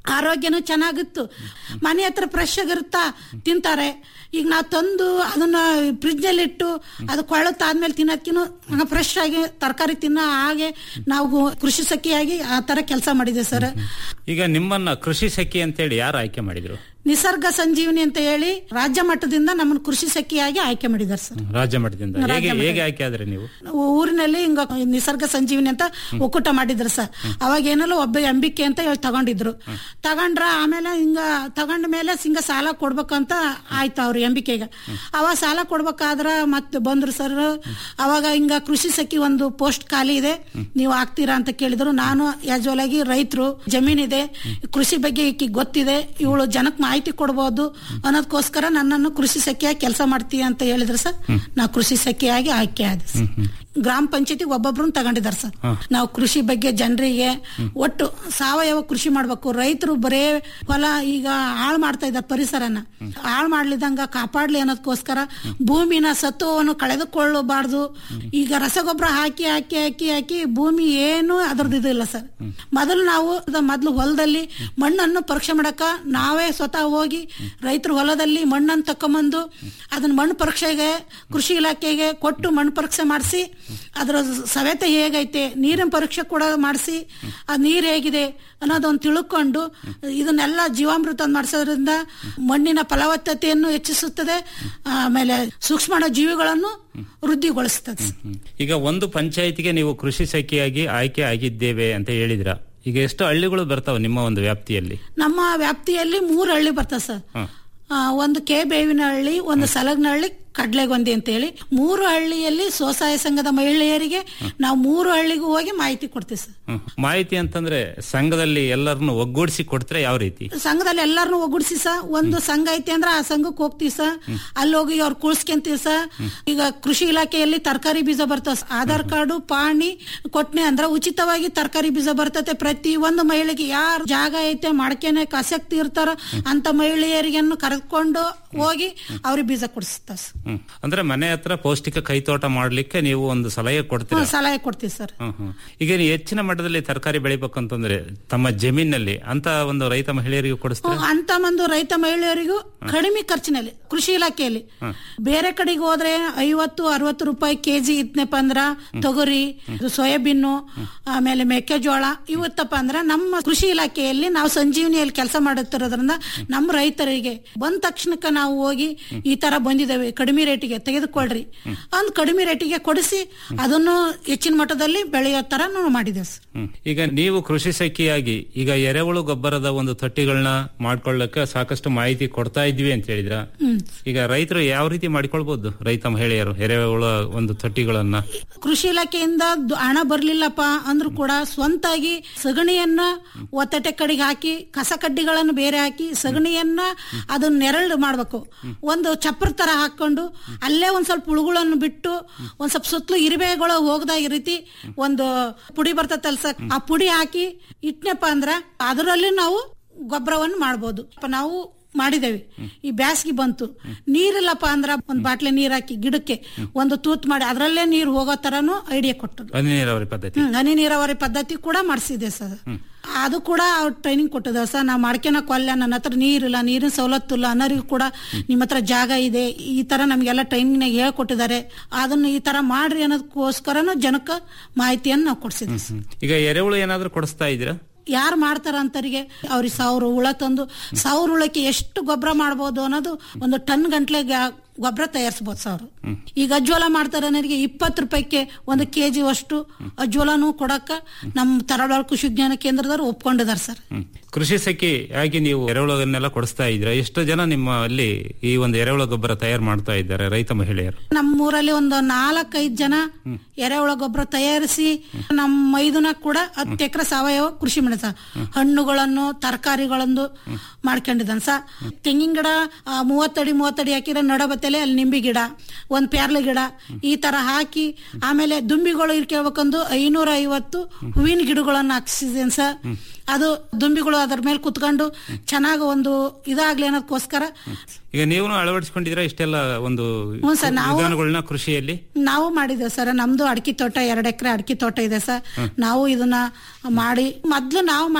S12: ಆರೋಗ್ಯನೂ ಚೆನ್ನಾಗಿತ್ತು ಮನೆ ಹತ್ರ ಫ್ರೆಶ್ ಆಗಿರುತ್ತಾ ತಿಂತಾರೆ ಈಗ ನಾವು ತಂದು ಅದನ್ನ ಫ್ರಿಜ್ ಅಲ್ಲಿ ಇಟ್ಟು ಅದು ಕೊಳತಾದ್ಮೇಲೆ ತಿನ್ನೋದ್ಕಿನ್ನು ಫ್ರೆಶ್ ಆಗಿ ತರಕಾರಿ ತಿನ್ನೋ ಹಾಗೆ ನಾವು ಕೃಷಿ ಸಖಿಯಾಗಿ ಆ ತರ ಕೆಲಸ ಮಾಡಿದೆ ಸರ್
S11: ಈಗ ನಿಮ್ಮನ್ನ ಕೃಷಿ ಸಖಿ ಅಂತೇಳಿ ಯಾರು ಆಯ್ಕೆ ಮಾಡಿದ್ರು
S12: ನಿಸರ್ಗ ಸಂಜೀವನಿ ಅಂತ ಹೇಳಿ ರಾಜ್ಯ ಮಟ್ಟದಿಂದ ನಮ್ಮನ್ನು ಕೃಷಿ ಸಖಿಯಾಗಿ ಆಯ್ಕೆ ಮಾಡಿದ್ದಾರೆ ಸರ್
S11: ರಾಜ್ಯ ಮಟ್ಟದಿಂದ
S12: ರಾಜ್ಯ
S11: ಹೇಗೆ
S12: ಮಟ್ಟದಿಂದ.
S11: ಹೇಗೆ ಆಯ್ಕೆ ಆದ್ರೆ ನೀವು
S12: ಊರಿನಲ್ಲಿ ಹಿಂಗ ನಿಸರ್ಗ ಸಂಜೀವನಿ ಅಂತ ಒಕ್ಕೂಟ ಮಾಡಿದ್ರು ಸರ್ ಅವಾಗ ಏನಲ್ಲ ಒಬ್ಬ ಎಂಬಿಕೆ ಅಂತ ಹೇಳಿ ತಗೊಂಡಿದ್ರು ತಗೊಂಡ್ರ ಆಮೇಲೆ ಹಿಂಗ ತಗೊಂಡ ಮೇಲೆ ಹಿಂಗ ಸಾಲ ಕೊಡ್ಬೇಕಂತ ಆಯ್ತು ಅವ್ರು ಎಂಬಿಕೆಗೆ ಅವಾಗ ಸಾಲ ಕೊಡ್ಬೇಕಾದ್ರ ಮತ್ತೆ ಬಂದ್ರು ಸರ್ ಅವಾಗ ಹಿಂಗ ಕೃಷಿ ಸಖಿ ಒಂದು ಪೋಸ್ಟ್ ಖಾಲಿ ಇದೆ ನೀವು ಆಗ್ತೀರಾ ಅಂತ ಕೇಳಿದ್ರು ನಾನು ಯಾಜುವಲ್ ಆಗಿ ರೈತರು ಜಮೀನಿದೆ ಕೃಷಿ ಬಗ್ಗೆ ಈಕಿ ಗೊತ್ತಿದೆ ಇವಳು ಜನಕ್ಕೆ ಮಾಹಿತಿ ಕೊಡ್ಬೋದು ಅನ್ನೋದಕ್ಕೋಸ್ಕರ ನನ್ನನ್ನು ಕೃಷಿ ಸಖಿಯಾಗಿ ಕೆಲಸ ಮಾಡ್ತೀಯ ಅಂತ ಹೇಳಿದ್ರು ಸರ್ ನಾ ಕೃಷಿ ಸಖಿಯಾಗಿ ಆಯ್ಕೆ ಆದೆ ಸರ್ ಗ್ರಾಮ ಪಂಚಾಯತಿ ಒಬ್ಬೊಬ್ರನ್ನ ತಗೊಂಡಿದ್ದಾರೆ ಸರ್ ನಾವು ಕೃಷಿ ಬಗ್ಗೆ ಜನರಿಗೆ ಒಟ್ಟು ಸಾವಯವ ಕೃಷಿ ಮಾಡ್ಬೇಕು ರೈತರು ಬರೇ ಹೊಲ ಈಗ ಹಾಳು ಮಾಡ್ತಾ ಇದ್ದಾರೆ ಪರಿಸರನ ಹಾಳು ಮಾಡ್ಲಿದಂಗ ಕಾಪಾಡ್ಲಿ ಅನ್ನೋದಕ್ಕೋಸ್ಕರ ಭೂಮಿನ ಸತ್ವವನ್ನು ಕಳೆದುಕೊಳ್ಳಬಾರ್ದು ಈಗ ರಸಗೊಬ್ಬರ ಹಾಕಿ ಹಾಕಿ ಹಾಕಿ ಹಾಕಿ ಭೂಮಿ ಏನು ಅದ್ರದ್ದು ಇದು ಇಲ್ಲ ಸರ್ ಮೊದಲು ನಾವು ಅದ ಮೊದಲು ಹೊಲದಲ್ಲಿ ಮಣ್ಣನ್ನು ಪರೀಕ್ಷೆ ಮಾಡಕ ನಾವೇ ಸ್ವತಃ ಹೋಗಿ ರೈತರ ಹೊಲದಲ್ಲಿ ಮಣ್ಣನ್ನು ತಕೊಂಬಂದು ಅದನ್ನ ಮಣ್ಣು ಪರೀಕ್ಷೆಗೆ ಕೃಷಿ ಇಲಾಖೆಗೆ ಕೊಟ್ಟು ಮಣ್ಣು ಪರೀಕ್ಷೆ ಮಾಡಿಸಿ ಅದರ ಸವೆತ ಹೇಗೈತೆ ನೀರಿನ ಪರೀಕ್ಷೆ ಕೂಡ ಮಾಡಿಸಿ ಆ ನೀರು ಹೇಗಿದೆ ಅನ್ನೋದೊಂದು ತಿಳ್ಕೊಂಡು ಇದನ್ನೆಲ್ಲ ಜೀವಾಮೃತ ಮಾಡಿಸೋದ್ರಿಂದ ಮಣ್ಣಿನ ಫಲವತ್ತತೆಯನ್ನು ಹೆಚ್ಚಿಸುತ್ತದೆ ಆಮೇಲೆ ಸೂಕ್ಷ್ಮ ಜೀವಿಗಳನ್ನು ವೃದ್ಧಿಗೊಳಿಸುತ್ತದೆ
S11: ಈಗ ಒಂದು ಪಂಚಾಯತಿಗೆ ನೀವು ಕೃಷಿ ಸಖಿಯಾಗಿ ಆಯ್ಕೆ ಆಗಿದ್ದೇವೆ ಅಂತ ಹೇಳಿದ್ರ ಈಗ ಎಷ್ಟು ಹಳ್ಳಿಗಳು ಬರ್ತಾವೆ ನಿಮ್ಮ ಒಂದು ವ್ಯಾಪ್ತಿಯಲ್ಲಿ
S12: ನಮ್ಮ ವ್ಯಾಪ್ತಿಯಲ್ಲಿ ಮೂರು ಹಳ್ಳಿ ಬರ್ತದೆ ಸರ್
S11: ಹ.
S12: ಆ, ಒಂದು ಕೆ ಬೇವಿನಹಳ್ಳಿ ಒಂದು ಸಲಗ್ನಹಳ್ಳಿ ಕಡ್ಲೆಗೊಂದಿ ಅಂತ ಹೇಳಿ ಮೂರು ಹಳ್ಳಿಯಲ್ಲಿ ಸ್ವಸಹಾಯ ಸಂಘದ ಮಹಿಳೆಯರಿಗೆ ನಾವು ಮೂರು ಹಳ್ಳಿಗೂ ಹೋಗಿ ಮಾಹಿತಿ ಕೊಡ್ತೀವಿ ಸರ್
S11: ಹ್ಮ್. ಮಾಹಿತಿ ಅಂತಂದ್ರೆ ಸಂಘದಲ್ಲಿ ಎಲ್ಲರನ್ನು ಒಗ್ಗೂಡಿಸಿ ಕೊಡ್ತಾರೆ ಯಾವ ರೀತಿ
S12: ಸಂಘದಲ್ಲಿ ಎಲ್ಲಾರನು ಒಗ್ಗೂಡಿಸಿ ಸ ಒಂದು ಸಂಘ ಐತಿ ಅಂದ್ರೆ ಆ ಸಂಘಕ್ಕೆ ಹೋಗ್ತೀವಿ ಸ ಅಲ್ಲಿ ಹೋಗಿ ಅವ್ರು ಕುಳ್ಸ್ಕೊಂತೀವಿ ಸ ಈಗ ಕೃಷಿ ಇಲಾಖೆಯಲ್ಲಿ ತರಕಾರಿ ಬೀಜ ಬರ್ತಾವ ಸ. ಆಧಾರ್ ಕಾರ್ಡು ಪಾಣಿ ಕೊಟ್ನೆ ಅಂದ್ರೆ ಉಚಿತವಾಗಿ ತರಕಾರಿ ಬೀಜ ಬರ್ತತೆ ಪ್ರತಿ ಒಂದು ಮಹಿಳೆಗೆ ಯಾರು ಜಾಗ ಐತೆ ಮಾಡ್ಕೆನಕ್ ಆಸಕ್ತಿ ಇರ್ತಾರ ಅಂತ ಮಹಿಳೆಯರಿಗೆನ್ನು ಕರೆದುಕೊಂಡು ಹೋಗಿ ಅವ್ರಿಗೆ ಬೀಜ ಕೊಡಿಸ್ತಾವ ಸ.
S11: ಹ್ಮ್. ಅಂದ್ರೆ ಮನೆ ಹತ್ರ ಪೌಷ್ಟಿಕ ಕೈತೋಟ ಮಾಡ್ಲಿಕ್ಕೆ ನೀವು ಒಂದು ಸಲಹೆ ಕೊಡ್ತೀರಾ
S12: ಹ್ಮ್, ಸಲಹೆ ಕೊಡ್ತೀವಿ ಸರ್
S11: ಹ್ಮ್, ಹ್ಮ್. ಈಗ ನೀವು ಹೆಚ್ಚಿನ ಮಟ್ಟದಲ್ಲಿ ತರಕಾರಿ ಬೆಳಿಬೇಕಂತಂದ್ರೆ ತಮ್ಮ ಜಮೀನಲ್ಲಿ ಅಂತ ಒಂದು ರೈತ ಮಹಿಳೆಯರಿಗೂ ಕೊಡಿಸ್ತೀರಾ
S12: ಅಂತ ಒಂದು ರೈತ ಮಹಿಳೆಯರಿಗೂ ಕಡಿಮೆ ಖರ್ಚಿನಲ್ಲಿ ಕೃಷಿ ಇಲಾಖೆಯಲ್ಲಿ
S11: ಹ್ಮ್.
S12: ಬೇರೆ ಕಡೆಗೆ ಹೋದ್ರೆ ಐವತ್ತು ಅರವತ್ತು ರೂಪಾಯಿ ಕೆಜಿ ಇದ್ನಪ್ಪ ಅಂದ್ರ ತೊಗರಿ ಇದು ಸೋಯಾಬೀನು ಆಮೇಲೆ ಮೆಕ್ಕೆಜೋಳ ಇವತ್ತಪ್ಪ ಅಂದ್ರ ನಮ್ಮ ಕೃಷಿ ಇಲಾಖೆಯಲ್ಲಿ ನಾವು ಸಂಜೀವನಿಯಲ್ಲಿ ಕೆಲಸ ಮಾಡುತ್ತಿರೋದ್ರಿಂದ ನಮ್ಮ ರೈತರಿಗೆ ಬಂದ ತಕ್ಷಣಕ್ಕೆ ನಾವು ಹೋಗಿ ಈ ತರ ಬಂದಿದ್ದೇವೆ ಕಡಿಮೆ ರೇಟಿಗೆ ತೆಗೆದುಕೊಳ್ರಿ ಅಂದ್ ಕಡಿಮೆ ರೇಟಿಗೆ ಕೊಡಿಸಿ ಅದನ್ನು ಹೆಚ್ಚಿನ ಮಟ್ಟದಲ್ಲಿ ಬೆಳೆಯೋ ತರ ನಾವು ಮಾಡಿದ್ದೇವೆ ಸರ್
S11: ಹ್ಮ್. ಈಗ ನೀವು ಕೃಷಿ ಸಖಿಯಾಗಿ ಈಗ ಎರೆಹುಳು ಗೊಬ್ಬರದ ಒಂದು ತೊಟ್ಟಿಗಳನ್ನ ಮಾಡ್ಕೊಳ್ಳಕ್ಕೆ ಸಾಕಷ್ಟು ಮಾಹಿತಿ ಕೊಡ್ತಾ ಇದ್ವಿ ಅಂತ ಹೇಳಿದ್ರ
S12: ಹ್ಮ್.
S11: ಈಗ ರೈತರು ಯಾವ ರೀತಿ ಮಾಡ್ಕೊಳ್ಬಹುದು ರೈತ ಮಹಿಳೆಯರು ಎರೆಹುಳ ಒಂದು ತೊಟ್ಟಿಗಳನ್ನ
S12: ಕೃಷಿ ಇಲಾಖೆಯಿಂದ ದು- ಹಣ ಬರ್ಲಿಲ್ಲಪ್ಪ ಅಂದ್ರೂ ಕೂಡ ಸ್ವಂತಾಗಿ ಸಗಣಿಯನ್ನ ಒತ್ತಟೆ ಕಡೆಗೆ ಹಾಕಿ ಕಸ ಕಡ್ಡಿಗಳನ್ನು ಬೇರೆ ಹಾಕಿ ಸಗಣಿಯನ್ನ ಅದನ್ನ ನೆರಳು ಮಾಡ್ಬೇಕು ಒಂದು ಚಪ್ರ ತರ ಹಾಕೊಂಡು ಅಲ್ಲೇ ಒಂದ್ ಸ್ವಲ್ಪ ಹುಳುಗಳನ್ನು ಬಿಟ್ಟು ಒಂದ್ ಸ್ವಲ್ಪ ಸುತ್ತಲೂ ಇರುವೆಗಳು ಹೋಗದ ಈ ರೀತಿ ಒಂದು ಪುಡಿ ಬರ್ತತಲ್ಲ ಸರ್ ಆ ಪುಡಿ ಹಾಕಿ ಇಟ್ನಪ್ಪ ಅಂದ್ರ ಅದರಲ್ಲಿ ನಾವು ಗೊಬ್ಬರವನ್ನು ಮಾಡ್ಬೋದು ಅಪ್ಪ ನಾವು ಮಾಡಿದೇವಿ ಈ ಬ್ಯಾಸ್ಗಿ ಬಂತು ನೀರಿಲ್ಲಪ್ಪ ಅಂದ್ರ ಒಂದ್ ಬಾಟ್ಲೆ ನೀರ್ ಹಾಕಿ ಗಿಡಕ್ಕೆ ಒಂದು ತೂತ್ ಮಾಡಿ ಅದ್ರಲ್ಲೇ ನೀರ್ ಹೋಗೋ ತರನು ಐಡಿಯಾ ಕೊಟ್ಟರು
S11: ಹನಿ ನೀರಾವರಿ ಪದ್ಧತಿ
S12: ಹ್ಮ್, ಹನಿ ನೀರಾವರಿ ಪದ್ಧತಿ ಕೂಡ ಮಾಡಿಸಿದೆ ಸರ್ ಅದು ಕೂಡ ಅವ್ರು ಟ್ರೈನಿಂಗ್ ಕೊಟ್ಟಿದ್ದಾರೆ ಸರ್ ನಾವು ಮಾಡ್ಕೊಳ ಕೊಲ್ಲ ನನ್ನ ಹತ್ರ ನೀರಿಲ್ಲ ನೀರಿನ ಸವಲತ್ತು ಇಲ್ಲ ಅನ್ನೋರಿಗೂ ಕೂಡ ನಿಮ್ಮ ಹತ್ರ ಜಾಗ ಇದೆ ಈ ತರ ನಮ್ಗೆಲ್ಲ ಟ್ರೈನಿಂಗ್ ಹೇಳ್ಕೊಟ್ಟಿದ್ದಾರೆ ಅದನ್ನ ಈ ತರ ಮಾಡ್ರಿ ಅನ್ನೋದಕ್ಕೋಸ್ಕರನು ಜನಕ್ಕೆ ಮಾಹಿತಿಯನ್ನು ನಾವು ಕೊಡ್ಸಿದ್ವಿ ಸರ್.
S11: ಈಗ ಎರೆಹುಳು ಏನಾದ್ರೂ ಕೊಡಿಸ್ತಾ ಇದ್ದೀರಾ
S12: ಯಾರು ಮಾಡ್ತಾರ ಅಂತರಿಗೆ ಅವ್ರಿಗೆ ಸಾವಿರ ಹುಳ ತಂದು ಸಾವಿರ ಹುಳಕ್ಕೆ ಎಷ್ಟು ಗೊಬ್ಬರ ಮಾಡ್ಬೋದು ಅನ್ನೋದು ಒಂದು ಟನ್ ಗಂಟ್ಲೆ ಗೊಬ್ಬರ ತಯಾರಿಸ್ಬೋದು ಸಾವಿರ ಈಗ ಅಜ್ವಲ ಮಾಡ್ತಾರ ಅನ್ನೋರಿಗೆ ಇಪ್ಪತ್ತು ರೂಪಾಯಿಗೆ ಒಂದು ಕೆಜಿ ಅಷ್ಟು ಅಜ್ವಲನೂ ಕೊಡಕ್ಕ ನಮ್ಮ ತರಳಾಳ್ ಕೃಷಿ ವಿಜ್ಞಾನ ಕೇಂದ್ರದವ್ರು ಒಪ್ಕೊಂಡಿದ್ದಾರೆ ಸರ್
S11: ಹ್ಮ್. ಕೃಷಿ ಸಖಿ ಆಗಿ ನೀವು ಎರೆಹುಳವನ್ನೆಲ್ಲ ಕೊಡಿಸ್ತಾ ಇದ್ದೀರಾ ಎಷ್ಟು ಜನ ನಿಮ್ಮ ಅಲ್ಲಿ ಈ ಒಂದು ಎರೆಹುಳ ಗೊಬ್ಬರ ತಯಾರು ಮಾಡ್ತಾ ಇದ್ದಾರೆ ರೈತ ಮಹಿಳೆಯರು
S12: ನಮ್ಮ ಊರಲ್ಲಿ ಒಂದು ನಾಲ್ಕೈದು ಜನ ಎರೆಹುಳ ಗೊಬ್ಬರ ತಯಾರಿಸಿ ನಮ್ಮ ಮೈದುನ ಕೂಡ ಹತ್ತು ಎಕರೆ ಸಾವಯವ ಕೃಷಿ ಮಾಡಿದ ಹಣ್ಣುಗಳನ್ನು ತರಕಾರಿಗಳನ್ನು ಮಾಡ್ಕೊಂಡಿದ್ದಾನೆ ಸ ತೆಂಗಿನ ಗಿಡ ಆ, ಮೂವತ್ತಡಿ ಮೂವತ್ತಡಿ ಹಾಕಿದ್ರೆ ನಡಬತ್ತಲೆ ಅಲ್ಲಿ ನಿಂಬೆ ಗಿಡ ಒಂದ್ ಪ್ಯಾರ್ಲೆ ಗಿಡ ಈ ತರ ಹಾಕಿ ಆಮೇಲೆ ದುಂಬಿಗಳು ಇರ್ಕೇಳ್ಬೇಕಂದು ಐನೂರ ಐವತ್ತು ಹೂವಿನ ಗಿಡಗಳನ್ನ ಹಾಕ್ಸಿದ್ದೇನೆ ಸರ್ ಅದು ದುಂಬಿಗಳು ಅದ್ರ ಮೇಲೆ ಕುತ್ಕೊಂಡು ಚೆನ್ನಾಗಿ ಒಂದು ಇದಾಗ್ಲಿ ಅನ್ನೋದಕ್ಕೋಸ್ಕರ
S11: ಈಗ ನೀವು ಅಳವಡಿಸಿಕೊಂಡಿದ್ದೀರಾ ಇಷ್ಟೆಲ್ಲ ಒಂದು
S12: ಹ್ಞೂ ಸರ್, ನಾವು-
S11: ವಿಧಾನಗಳನ್ನ ಕೃಷಿಯಲ್ಲಿ
S12: ನಾವು ಮಾಡಿದ್ದೇವೆ ಸರ್ ನಮ್ದು ಅಡಿಕೆ ತೋಟ ಎರಡು ಎಕರೆ ಅಡಿಕೆ ತೋಟ ಇದೆ ಸರ್
S11: ಹ್ಮ್.
S12: ನಾವು ಇದನ್ನ ಮಾಡಿ ಮೊದ್ಲು ನಾವು ಮಾಡಿ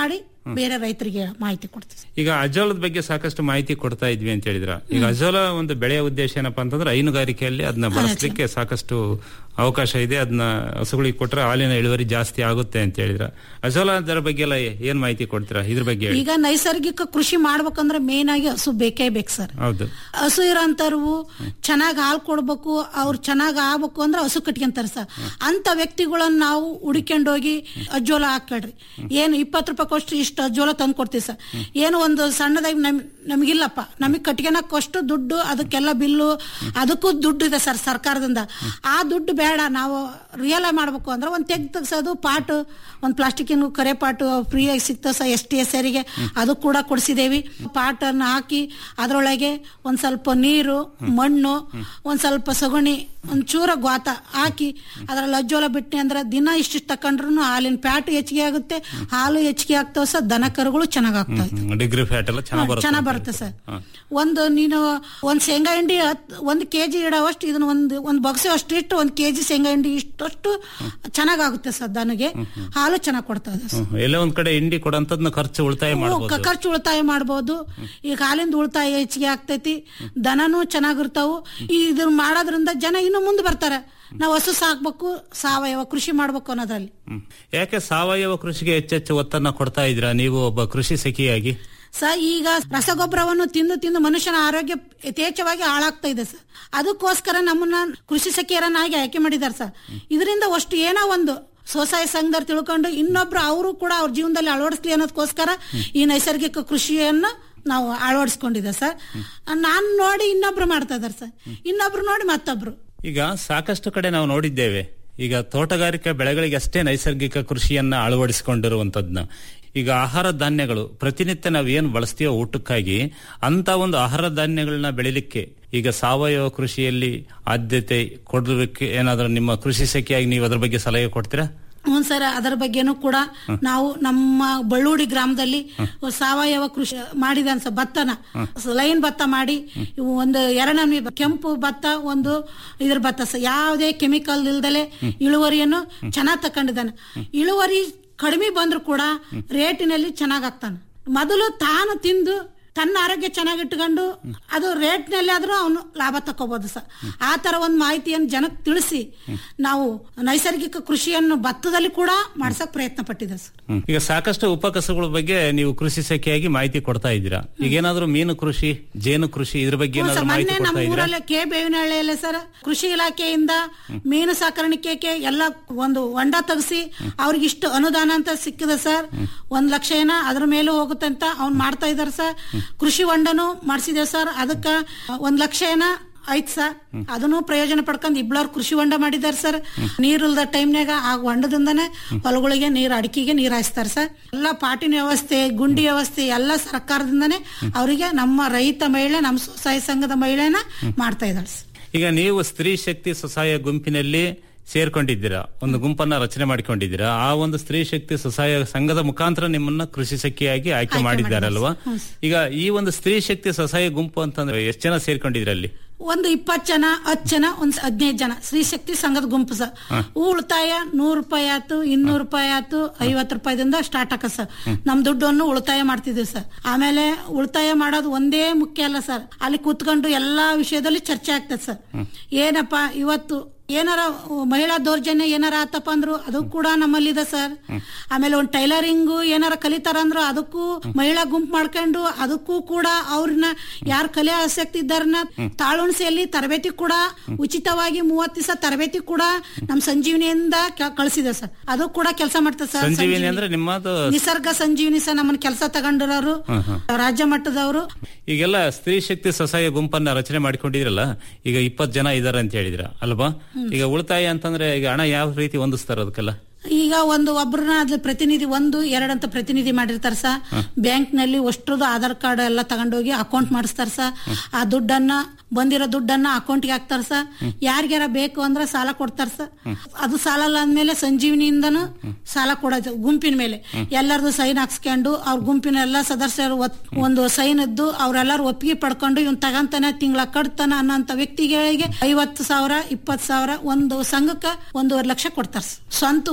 S12: ಬೇರೆ ರೈತರಿಗೆ ಮಾಹಿತಿ ಕೊಡ್ತೀವಿ
S11: ಈಗ ಅಜೋಲದ ಬಗ್ಗೆ ಸಾಕಷ್ಟು ಮಾಹಿತಿ ಕೊಡ್ತಾ ಇದ್ವಿ ಅಂತ ಹೇಳಿದ್ರ ಈಗ ಅಜೋಲ ಒಂದು ಬೆಳೆಯ ಉದ್ದೇಶ ಏನಪ್ಪಾ ಅಂತಂದ್ರೆ ಹೈನುಗಾರಿಕೆಯಲ್ಲಿ ಅದನ್ನ ಬಳಸಲಿಕ್ಕೆ ಸಾಕಷ್ಟು ಅವಕಾಶ ಇದೆ ಅದನ್ನ ಹಸುಗಳಿಗೆ ಕೊಟ್ರೆ ಹಾಲಿನ ಇಳುವರಿ ಜಾಸ್ತಿ ಆಗುತ್ತೆ ಅಂತ ಹೇಳಿದ್ರ ಅಜೋಲ ಅದರ ಬಗ್ಗೆ ಎಲ್ಲ ಏನ್ ಮಾಹಿತಿ ಕೊಡ್ತೀರಾ ಇದ್ರ ಬಗ್ಗೆ ಹೇಳಿ
S12: ಈಗ ನೈಸರ್ಗಿಕ ಕೃಷಿ ಮಾಡ್ಬೇಕಂದ್ರೆ ಮೇನ್ ಆಗಿ ಹಸು ಬೇಕೇ ಬೇಕು ಸರ್
S11: ಹೌದು
S12: ಹಸು ಇರೋಂಥವ್ರು ಚೆನ್ನಾಗಿ ಹಾಲು ಕೊಡ್ಬೇಕು ಅವ್ರು ಚೆನ್ನಾಗಿ ಆಗ್ಬೇಕು ಅಂದ್ರೆ ಹಸು ಕಟ್ಕೊಂತಾರೆ ಸರ್ ಅಂತ ವ್ಯಕ್ತಿಗಳನ್ನ ನಾವು ಹುಡುಕೊಂಡೋಗಿ ಅಜ್ಜೋಲ ಹಾಕೊಳ್ರಿ ಏನು ಇಪ್ಪತ್ತು ರೂಪಾಯಿ ಕೊಷ್ಟು ಇಷ್ಟು ಅಜ್ಜೋಲ ತಂದು ಕೊಡ್ತೀವಿ ಸರ್ ಏನು ಒಂದು ಸಣ್ಣದಾಗಿ ನಮ್ ನಮಗಿಲ್ಲಪ್ಪ ನಮಗೆ ಕಟ್ಕೊಳಕ್ಕಷ್ಟು ದುಡ್ಡು ಅದಕ್ಕೆಲ್ಲ ಬಿಲ್ಲು ಅದಕ್ಕೂ ದುಡ್ಡು ಇದೆ ಸರ್ ಸರ್ಕಾರದಿಂದ ಆ ದುಡ್ಡು ಬೇಡ ನಾವು ರಿಯಲ್ ಮಾಡ್ಬೇಕು ಅಂದ್ರೆ ಒಂದು ತೆಗ್ ತೆಗ್ಸೋದು ಪಾಟು ಒಂದು ಪ್ಲಾಸ್ಟಿಕ್ಕಿನ ಕರೆ ಪಾಟು ಫ್ರೀಯಾಗಿ ಸಿಗ್ತದೆ ಸರ್ ಎಸ್ ಟಿ ಎಸ್ ಆರಿಗೆ ಅದು ಕೂಡ ಕೊಡಿಸಿದೇವಿ ಪಾಟನ್ನು ಹಾಕಿ ಅದರೊಳಗೆ ಒಂದ್ ಸ್ವಲ್ಪ ನೀರು ಮಣ್ಣು ಒಂದ್ ಸ್ವಲ್ಪ ಸಗಣಿ ಒಂದ್ ಚೂರ ಗ್ವಾತ ಹಾಕಿ ಅದ್ರಲ್ಲಿ ಅಜ್ಜೋಲ ಬಿಟ್ನಿ ಅಂದ್ರೆ ದಿನ ಇಷ್ಟಿಷ್ಟು ತಕೊಂಡ್ರು ಹಾಲಿನ ಪ್ಯಾಟ್ ಹೆಚ್ಚಿಗೆ ಆಗುತ್ತೆ ಹಾಲು ಹೆಚ್ಚಿಗೆ ಆಗ್ತಾವ ಸರ್ ದನ ಕರುಗಳು ಚೆನ್ನಾಗ್ ಆಗ್ತಾವ
S11: ಡಿಗ್ರಿ ಫ್ಯಾಟ್ ಎಲ್ಲ ಚೆನ್ನಾಗಿ ಬರುತ್ತೆ
S12: ಚೆನ್ನಾಗ್ ಬರುತ್ತೆ ಸರ್ ಒಂದು ನೀನು ಒಂದ್ ಶೇಂಗಾ ಹಿಂಡಿ ಹತ್- ಒಂದ್ ಕೆಜಿ ಇಡೋವಷ್ಟು ಇದನ್ನ ಒಂದು ಒಂದ್ ಬೊಗಸೆ ಅಷ್ಟು ಇಟ್ಟು ಒಂದ್ ಕೆಜಿ ಶೇಂಗಾ ಹಿಂಡಿ ಇಷ್ಟಷ್ಟು ಚೆನ್ನಾಗಾಗುತ್ತೆ ಸರ್ ದನಗೆ ಹಾಲು ಚೆನ್ನಾಗ್ ಕೊಡ್ತಾ ಇದೆ ಸರ್.
S11: ಹ್ಮ್. ಎಲ್ಲೋ ಒಂದ್ ಕಡೆ ಇಂಡಿ ಕೊಡಂತದ್ನ ಖರ್ಚು ಉಳಿತಾಯ
S12: ಹ್ಮ್,
S11: ಮಾಡಬಹುದು
S12: ಕ- ಖರ್ಚು ಉಳಿತಾಯ ಮಾಡ್ಬೋದು ಈಗ ಹಾಲಿಂದ ಉಳಿತಾಯ ಹೆಚ್ಚಿಗೆ ಆಗ್ತೈತಿ ದನನೂ ಚೆನ್ನಾಗಿರ್ತಾವು ಇದನ್ನ ಮಾಡೋದ್ರಿಂದ ಜನ ಇನ್ನು ಮುಂದೆ ಬರ್ತಾರೆ ನಾವು ಹಸು ಸಾಕ್ಬೇಕು ಸಾವಯವ ಕೃಷಿ ಮಾಡ್ಬೇಕು ಅನ್ನೋದ್ರಲ್ಲಿ
S11: ಯಾಕೆ ಸಾವಯವ ಕೃಷಿಗೆ ಹೆಚ್ಚೆಚ್ಚು ಒತ್ತನ್ನ ಕೊಡ್ತಾ ಇದ್ದೀರಾ ನೀವು ಒಬ್ಬ ಕೃಷಿ ಸಖಿಯಾಗಿ
S12: ಸ ಈಗ ರಸಗೊಬ್ಬರವನ್ನು ತಿಂದು ತಿಂದು ಮನುಷ್ಯನ ಆರೋಗ್ಯ ಯಥೇಚ್ಛವಾಗಿ ಹಾಳಾಗ್ತಾ ಇದೆ ಸರ್ ಅದಕ್ಕೋಸ್ಕರ ನಮ್ಮನ್ನ ಕೃಷಿ ಸಖಿಯರನ್ನಾಗಿ ಆಯ್ಕೆ ಮಾಡಿದ್ದಾರೆ ಸರ್ ಇದರಿಂದ ಅಷ್ಟು ಏನೋ ಒಂದು ಸ್ವಸಹಾಯ ಸಂಘದವ್ರು ತಿಳ್ಕೊಂಡು ಇನ್ನೊಬ್ರು ಅವರು ಕೂಡ ಅವ್ರ ಜೀವನದಲ್ಲಿ ಅಳವಡಿಸ್ಲಿ ಅನ್ನೋದಕ್ಕೋಸ್ಕರ ಈ ನೈಸರ್ಗಿಕ ಕೃಷಿಯನ್ನ ನಾವು ಅಳವಡಿಸ್ಕೊಂಡಿದ್ದೆ ಸರ್ ನಾನ್ ನೋಡಿ ಇನ್ನೊಬ್ರು ಮಾಡ್ತಾ ಇದಾರೆ ಸರ್ ಇನ್ನೊಬ್ರು ನೋಡಿ ಮತ್ತೊಬ್ರು
S11: ಈಗ ಸಾಕಷ್ಟು ಕಡೆ ನಾವು ನೋಡಿದ್ದೇವೆ ಈಗ ತೋಟಗಾರಿಕಾ ಬೆಳೆಗಳಿಗೆ ಅಷ್ಟೇ ನೈಸರ್ಗಿಕ ಕೃಷಿಯನ್ನ ಅಳವಡಿಸಿಕೊಂಡಿರುವಂತದ್ನ ಈಗ ಆಹಾರ ಧಾನ್ಯಗಳು ಪ್ರತಿನಿತ್ಯ ನಾವು ಏನು ಬಳಸ್ತೀವೋ ಊಟಕ್ಕಾಗಿ ಅಂತ ಒಂದು ಆಹಾರ ಧಾನ್ಯಗಳನ್ನ ಬೆಳಿಲಿಕ್ಕೆ ಈಗ ಸಾವಯವ ಕೃಷಿಯಲ್ಲಿ ಆದ್ಯತೆ ಕೊಡಲಿಕ್ಕೆ ಏನಾದ್ರೂ ನಿಮ್ಮ ಕೃಷಿ ಸಖಿಯಾಗಿ ನೀವು ಅದ್ರ ಬಗ್ಗೆ ಸಲಹೆ ಕೊಡ್ತೀರಾ
S12: ಹ್ಞೂ ಸರ್ ಅದರ ಬಗ್ಗೆನೂ ಕೂಡ ನಾವು ನಮ್ಮ ಬಳ್ಳೂಡಿ ಗ್ರಾಮದಲ್ಲಿ ಸಾವಯವ ಕೃಷಿ ಮಾಡಿದ ಅನ್ಸ ಭತ್ತನ ಲೈನ್ ಭತ್ತ ಮಾಡಿ ಇವು ಒಂದು ಎರಡನೇ ಕೆಂಪು ಭತ್ತ ಒಂದು ಇದ್ರ ಭತ್ತ ಸ ಯಾವುದೇ ಕೆಮಿಕಲ್ ಇಲ್ದಲೆ ಇಳುವರಿಯನ್ನು ಚೆನ್ನಾಗಿ ತಕೊಂಡಿದ್ದಾನೆ ಇಳುವರಿ ಕಡಿಮೆ ಬಂದ್ರು ಕೂಡ ರೇಟಿನಲ್ಲಿ ಚೆನ್ನಾಗ್ ಆಗ್ತಾನೆ ಮೊದಲು ತಾನು ತಿಂದು ತನ್ನ ಆರೋಗ್ಯ ಚೆನ್ನಾಗಿ ಇಟ್ಕೊಂಡು ಅದು ರೇಟ್ನಲ್ಲಿ ಆದ್ರೂ ಅವನು ಲಾಭ ತಕೋಬಹುದು ಸರ್ ಆ ತರ ಒಂದು ಮಾಹಿತಿಯನ್ನು ಜನಕ್ಕೆ ತಿಳಿಸಿ ನಾವು ನೈಸರ್ಗಿಕ ಕೃಷಿಯನ್ನು ಭತ್ತದಲ್ಲಿ ಕೂಡ ಮಾಡ್ಸಕ್ ಪ್ರಯತ್ನ ಪಟ್ಟಿದೆ ಸರ್
S11: ಹ್ಮ್. ಈಗ ಸಾಕಷ್ಟು ಉಪಕಸಬುಗಳ ಬಗ್ಗೆ ನೀವು ಕೃಷಿ ಸಖಿಯಾಗಿ ಮಾಹಿತಿ ಕೊಡ್ತಾ ಇದ್ದೀರಾ ಈಗ ಏನಾದ್ರೂ ಮೀನು ಕೃಷಿ ಜೇನು ಕೃಷಿ ಇದ್ರ ಬಗ್ಗೆ
S12: ಹ್ಞೂ
S11: ಏನಾದ್ರೂ
S12: ಸರ್
S11: ಮಾಹಿತಿ
S12: ಮೊನ್ನೆ
S11: ಕೊಡ್ತಾ
S12: ನಮ್ಮ
S11: ಇದ್ದೀರಾ
S12: ಊರಲ್ಲೇ ಕೆ ಬೇವಿನಹಳ್ಳಿಯಲ್ಲಿ ಸರ್ ಕೃಷಿ ಇಲಾಖೆಯಿಂದ ಮೀನು ಸಾಕಾಣಿಕೆಗೆ ಎಲ್ಲ ಒಂದು ಹೊಂಡ ತೆಗೆಸಿ ಅವ್ರಿಗೆ ಇಷ್ಟು ಅನುದಾನ ಅಂತ ಸಿಕ್ಕಿದೆ ಸರ್ ಒಂದ್ ಲಕ್ಷ ಏನ ಅದ್ರ ಮೇಲೂ ಹೋಗುತ್ತೆ ಅಂತ ಅವ್ನ್ ಮಾಡ್ತಾ ಇದಾರೆ ಸರ್ ಕೃಷಿ ಹೊಂಡನು ಮಾಡಿಸಿದೆ ಸರ್ ಅದಕ್ಕ ಒಂದ್ ಲಕ್ಷ ಏನ ಐತ್ ಸರ್ ಅದನ್ನು ಪ್ರಯೋಜನ ಪಡ್ಕೊಂಡ್ ಇಬ್ಳವ್ರು ಕೃಷಿ ಹೊಂಡ ಮಾಡಿದಾರೆ ಸರ್ ನೀರಿಲ್ದ ಟೈಮ್ನಾಗ ಆ ಹೊಂಡದಿಂದನೇ ಹೊಲಗಳಿಗೆ ನೀರ್ ಅಡಿಕೆಗೆ ನೀರ್ ಹಾಯಿಸ್ತಾರೆ ಸರ್ ಎಲ್ಲ ಪಾಟಿನ ವ್ಯವಸ್ಥೆ ಗುಂಡಿ ವ್ಯವಸ್ಥೆ ಎಲ್ಲ ಸರ್ಕಾರದಿಂದನೇ ಅವರಿಗೆ ನಮ್ಮ ರೈತ ಮಹಿಳೆ ನಮ್ಮ ಸ್ವಸಹಾಯ ಸಂಘದ ಮಹಿಳೆನ ಮಾಡ್ತಾ ಇದ್ದಾಳೆ ಸರ್
S11: ಈಗ ನೀವು ಸ್ತ್ರೀ ಶಕ್ತಿ ಸ್ವಸಹಾಯ ಗುಂಪಿನಲ್ಲಿ ಸೇರ್ಕೊಂಡಿದ್ದೀರಾ ಒಂದು ಗುಂಪನ್ನ ರಚನೆ ಮಾಡಿಕೊಂಡಿದ್ದೀರಾ ಆ ಒಂದು ಸ್ತ್ರೀ ಶಕ್ತಿ ಸ್ವಸಹಾಯ ಸಂಘದ ಮುಖಾಂತರ ನಿಮ್ಮನ್ನ ಕೃಷಿ ಸಖಿಯಾಗಿ ಆಯ್ಕೆ ಮಾಡಿದ್ದಾರಲ್ವಾ ಈಗ ಈ ಒಂದು ಸ್ತ್ರೀ ಶಕ್ತಿ ಸ್ವಸಹಾಯ ಗುಂಪು ಅಂತಂದ್ರೆ ಎಷ್ಟು ಜನ ಸೇರ್ಕೊಂಡಿದ್ರಿ ಅಲ್ಲಿ
S12: ಒಂದು ಇಪ್ಪತ್ತು ಜನ ಹತ್ತು ಜನ ಒಂದ್ ಹದಿನೈದು ಜನ ಸ್ತ್ರೀ ಶಕ್ತಿ ಸಂಘದ ಗುಂಪು ಸರ್ ಉಳಿತಾಯ ನೂರು ರೂಪಾಯಿ ಆಯ್ತು ಇನ್ನೂರು ರೂಪಾಯಿ ಆಯ್ತು ಐವತ್ತು ರೂಪಾಯಿದಿಂದ ಸ್ಟಾರ್ಟ್ ಆಕ ಸರ್ ನಮ್ ದುಡ್ಡನ್ನು ಉಳಿತಾಯ ಮಾಡ್ತಿದ್ವಿ ಸರ್ ಆಮೇಲೆ ಉಳಿತಾಯ ಮಾಡೋದು ಒಂದೇ ಮುಖ್ಯ ಅಲ್ಲ ಸರ್ ಅಲ್ಲಿ ಕೂತ್ಕೊಂಡು ಎಲ್ಲಾ ವಿಷಯದಲ್ಲಿ ಚರ್ಚೆ ಆಗ್ತದೆ ಸರ್ ಏನಪ್ಪ ಇವತ್ತು ಏನಾರ ಮಹಿಳಾ ದೌರ್ಜನ್ಯ ಏನಾರ ಆತಪ್ಪ ಅಂದ್ರು ಅದು ಕೂಡ ನಮ್ಮಲ್ಲಿದೆ ಸರ್ ಆಮೇಲೆ ಒಂದು ಟೈಲರಿಂಗ್ ಏನಾರ ಕಲಿತಾರ ಅಂದ್ರು ಅದಕ್ಕೂ ಮಹಿಳಾ ಗುಂಪು ಮಾಡ್ಕೊಂಡು ಅದಕ್ಕೂ ಕೂಡ ಅವ್ರನ್ನ ಯಾರು ಕಲೆ ಆಸಕ್ತಿ ಇದ್ದಾರನ್ನ ತಾಳುಣಿಸಿಯಲ್ಲಿ ತರಬೇತಿ ಕೂಡ ಉಚಿತವಾಗಿ ಮೂವತ್ತು ದಿವಸ ತರಬೇತಿ ಕೂಡ ನಮ್ ಸಂಜೀವನಿಯಿಂದ ಕ- ಕಳ್ಸಿದೆ ಸರ್ ಅದು ಕೂಡ ಕೆಲಸ ಮಾಡ್ತದೆ ಸರ್
S11: ಸಂಜೀವಿನಿ ಅಂದ್ರೆ ನಿಮ್ಮದು
S12: ನಿಸರ್ಗ ಸಂಜೀವಿನಿ ಸರ್ ನಮ್ಮನ್ನ ಕೆಲಸ ತಗೊಂಡಿರೋರು
S11: ಹ್ಮ್, ಹ್ಮ್.
S12: ರಾಜ್ಯ ಮಟ್ಟದವರು
S11: ಈಗೆಲ್ಲ ಸ್ತ್ರೀ ಶಕ್ತಿ ಸ್ವಸಹಾಯ ಗುಂಪನ್ನ ರಚನೆ ಮಾಡಿಕೊಂಡಿದ್ರಲ್ಲ ಈಗ ಇಪ್ಪತ್ತು ಜನ ಇದಾರೆ ಅಂತ ಹೇಳಿದ್ರ ಅಲ್ವಾ ಈಗ ಉಳಿತಾಯ ಅಂತಂದ್ರೆ ಈಗ ಹಣ ಯಾವ ರೀತಿ ಹೊಂದಿಸ್ತಾರ ಅದಕ್ಕೆಲ್ಲ
S12: ಈಗ ಒಂದು ಒಬ್ರನ್ನ ಅದ್ರ ಪ್ರತಿನಿಧಿ ಒಂದು ಎರಡಂತ ಪ್ರತಿನಿಧಿ ಮಾಡಿರ್ತಾರ ಸರ್ ಬ್ಯಾಂಕ್ ನಲ್ಲಿ ಅಷ್ಟ್ರದ್ದು ಆಧಾರ್ ಕಾರ್ಡ್ ಎಲ್ಲ ತಗೊಂಡೋಗಿ ಅಕೌಂಟ್ ಮಾಡಿಸ್ತಾರ ಸರ್ ಆ ದುಡ್ಡನ್ನ ಬಂದಿರೋ ದುಡ್ಡನ್ನ ಅಕೌಂಟ್ಗೆ ಹಾಕ್ತಾರ ಸರ್ ಯಾರಿಗ್ಯಾರ ಬೇಕು ಅಂದ್ರೆ ಸಾಲ ಕೊಡ್ತಾರ ಸರ್ ಅದು ಸಾಲ ಅಲ್ಲ ಅಂದ್ಮೇಲೆ ಸಂಜೀವಿನಿಯಿಂದನು ಸಾಲ ಕೊಡೋದು ಗುಂಪಿನ ಮೇಲೆ ಎಲ್ಲರದು ಸೈನ್ ಹಾಕ್ಸ್ಕೊಂಡು ಅವ್ರ ಗುಂಪಿನ ಎಲ್ಲಾ ಸದಸ್ಯರು ಒತ್- ಒಂದು ಸೈನ್ ಇದ್ದು ಅವ್ರೆಲ್ಲರೂ ಒಪ್ಪಿಗೆ ಪಡ್ಕೊಂಡು ಇವ್ನ್ ತಗಂತಾನೆ ತಿಂಗಳ ಕಟ್ತಾನ ಅನ್ನೋಂತ ವ್ಯಕ್ತಿಗಳಿಗೆ ಐವತ್ತು ಸಾವಿರ ಇಪ್ಪತ್ತು ಸಾವಿರ ಒಂದು ಸಂಘಕ್ಕೆ ಒಂದೂವರೆ ಲಕ್ಷ ಕೊಡ್ತಾರ ಸರ್. ಸ್ವಂತ ಉದ್ಯೋಗ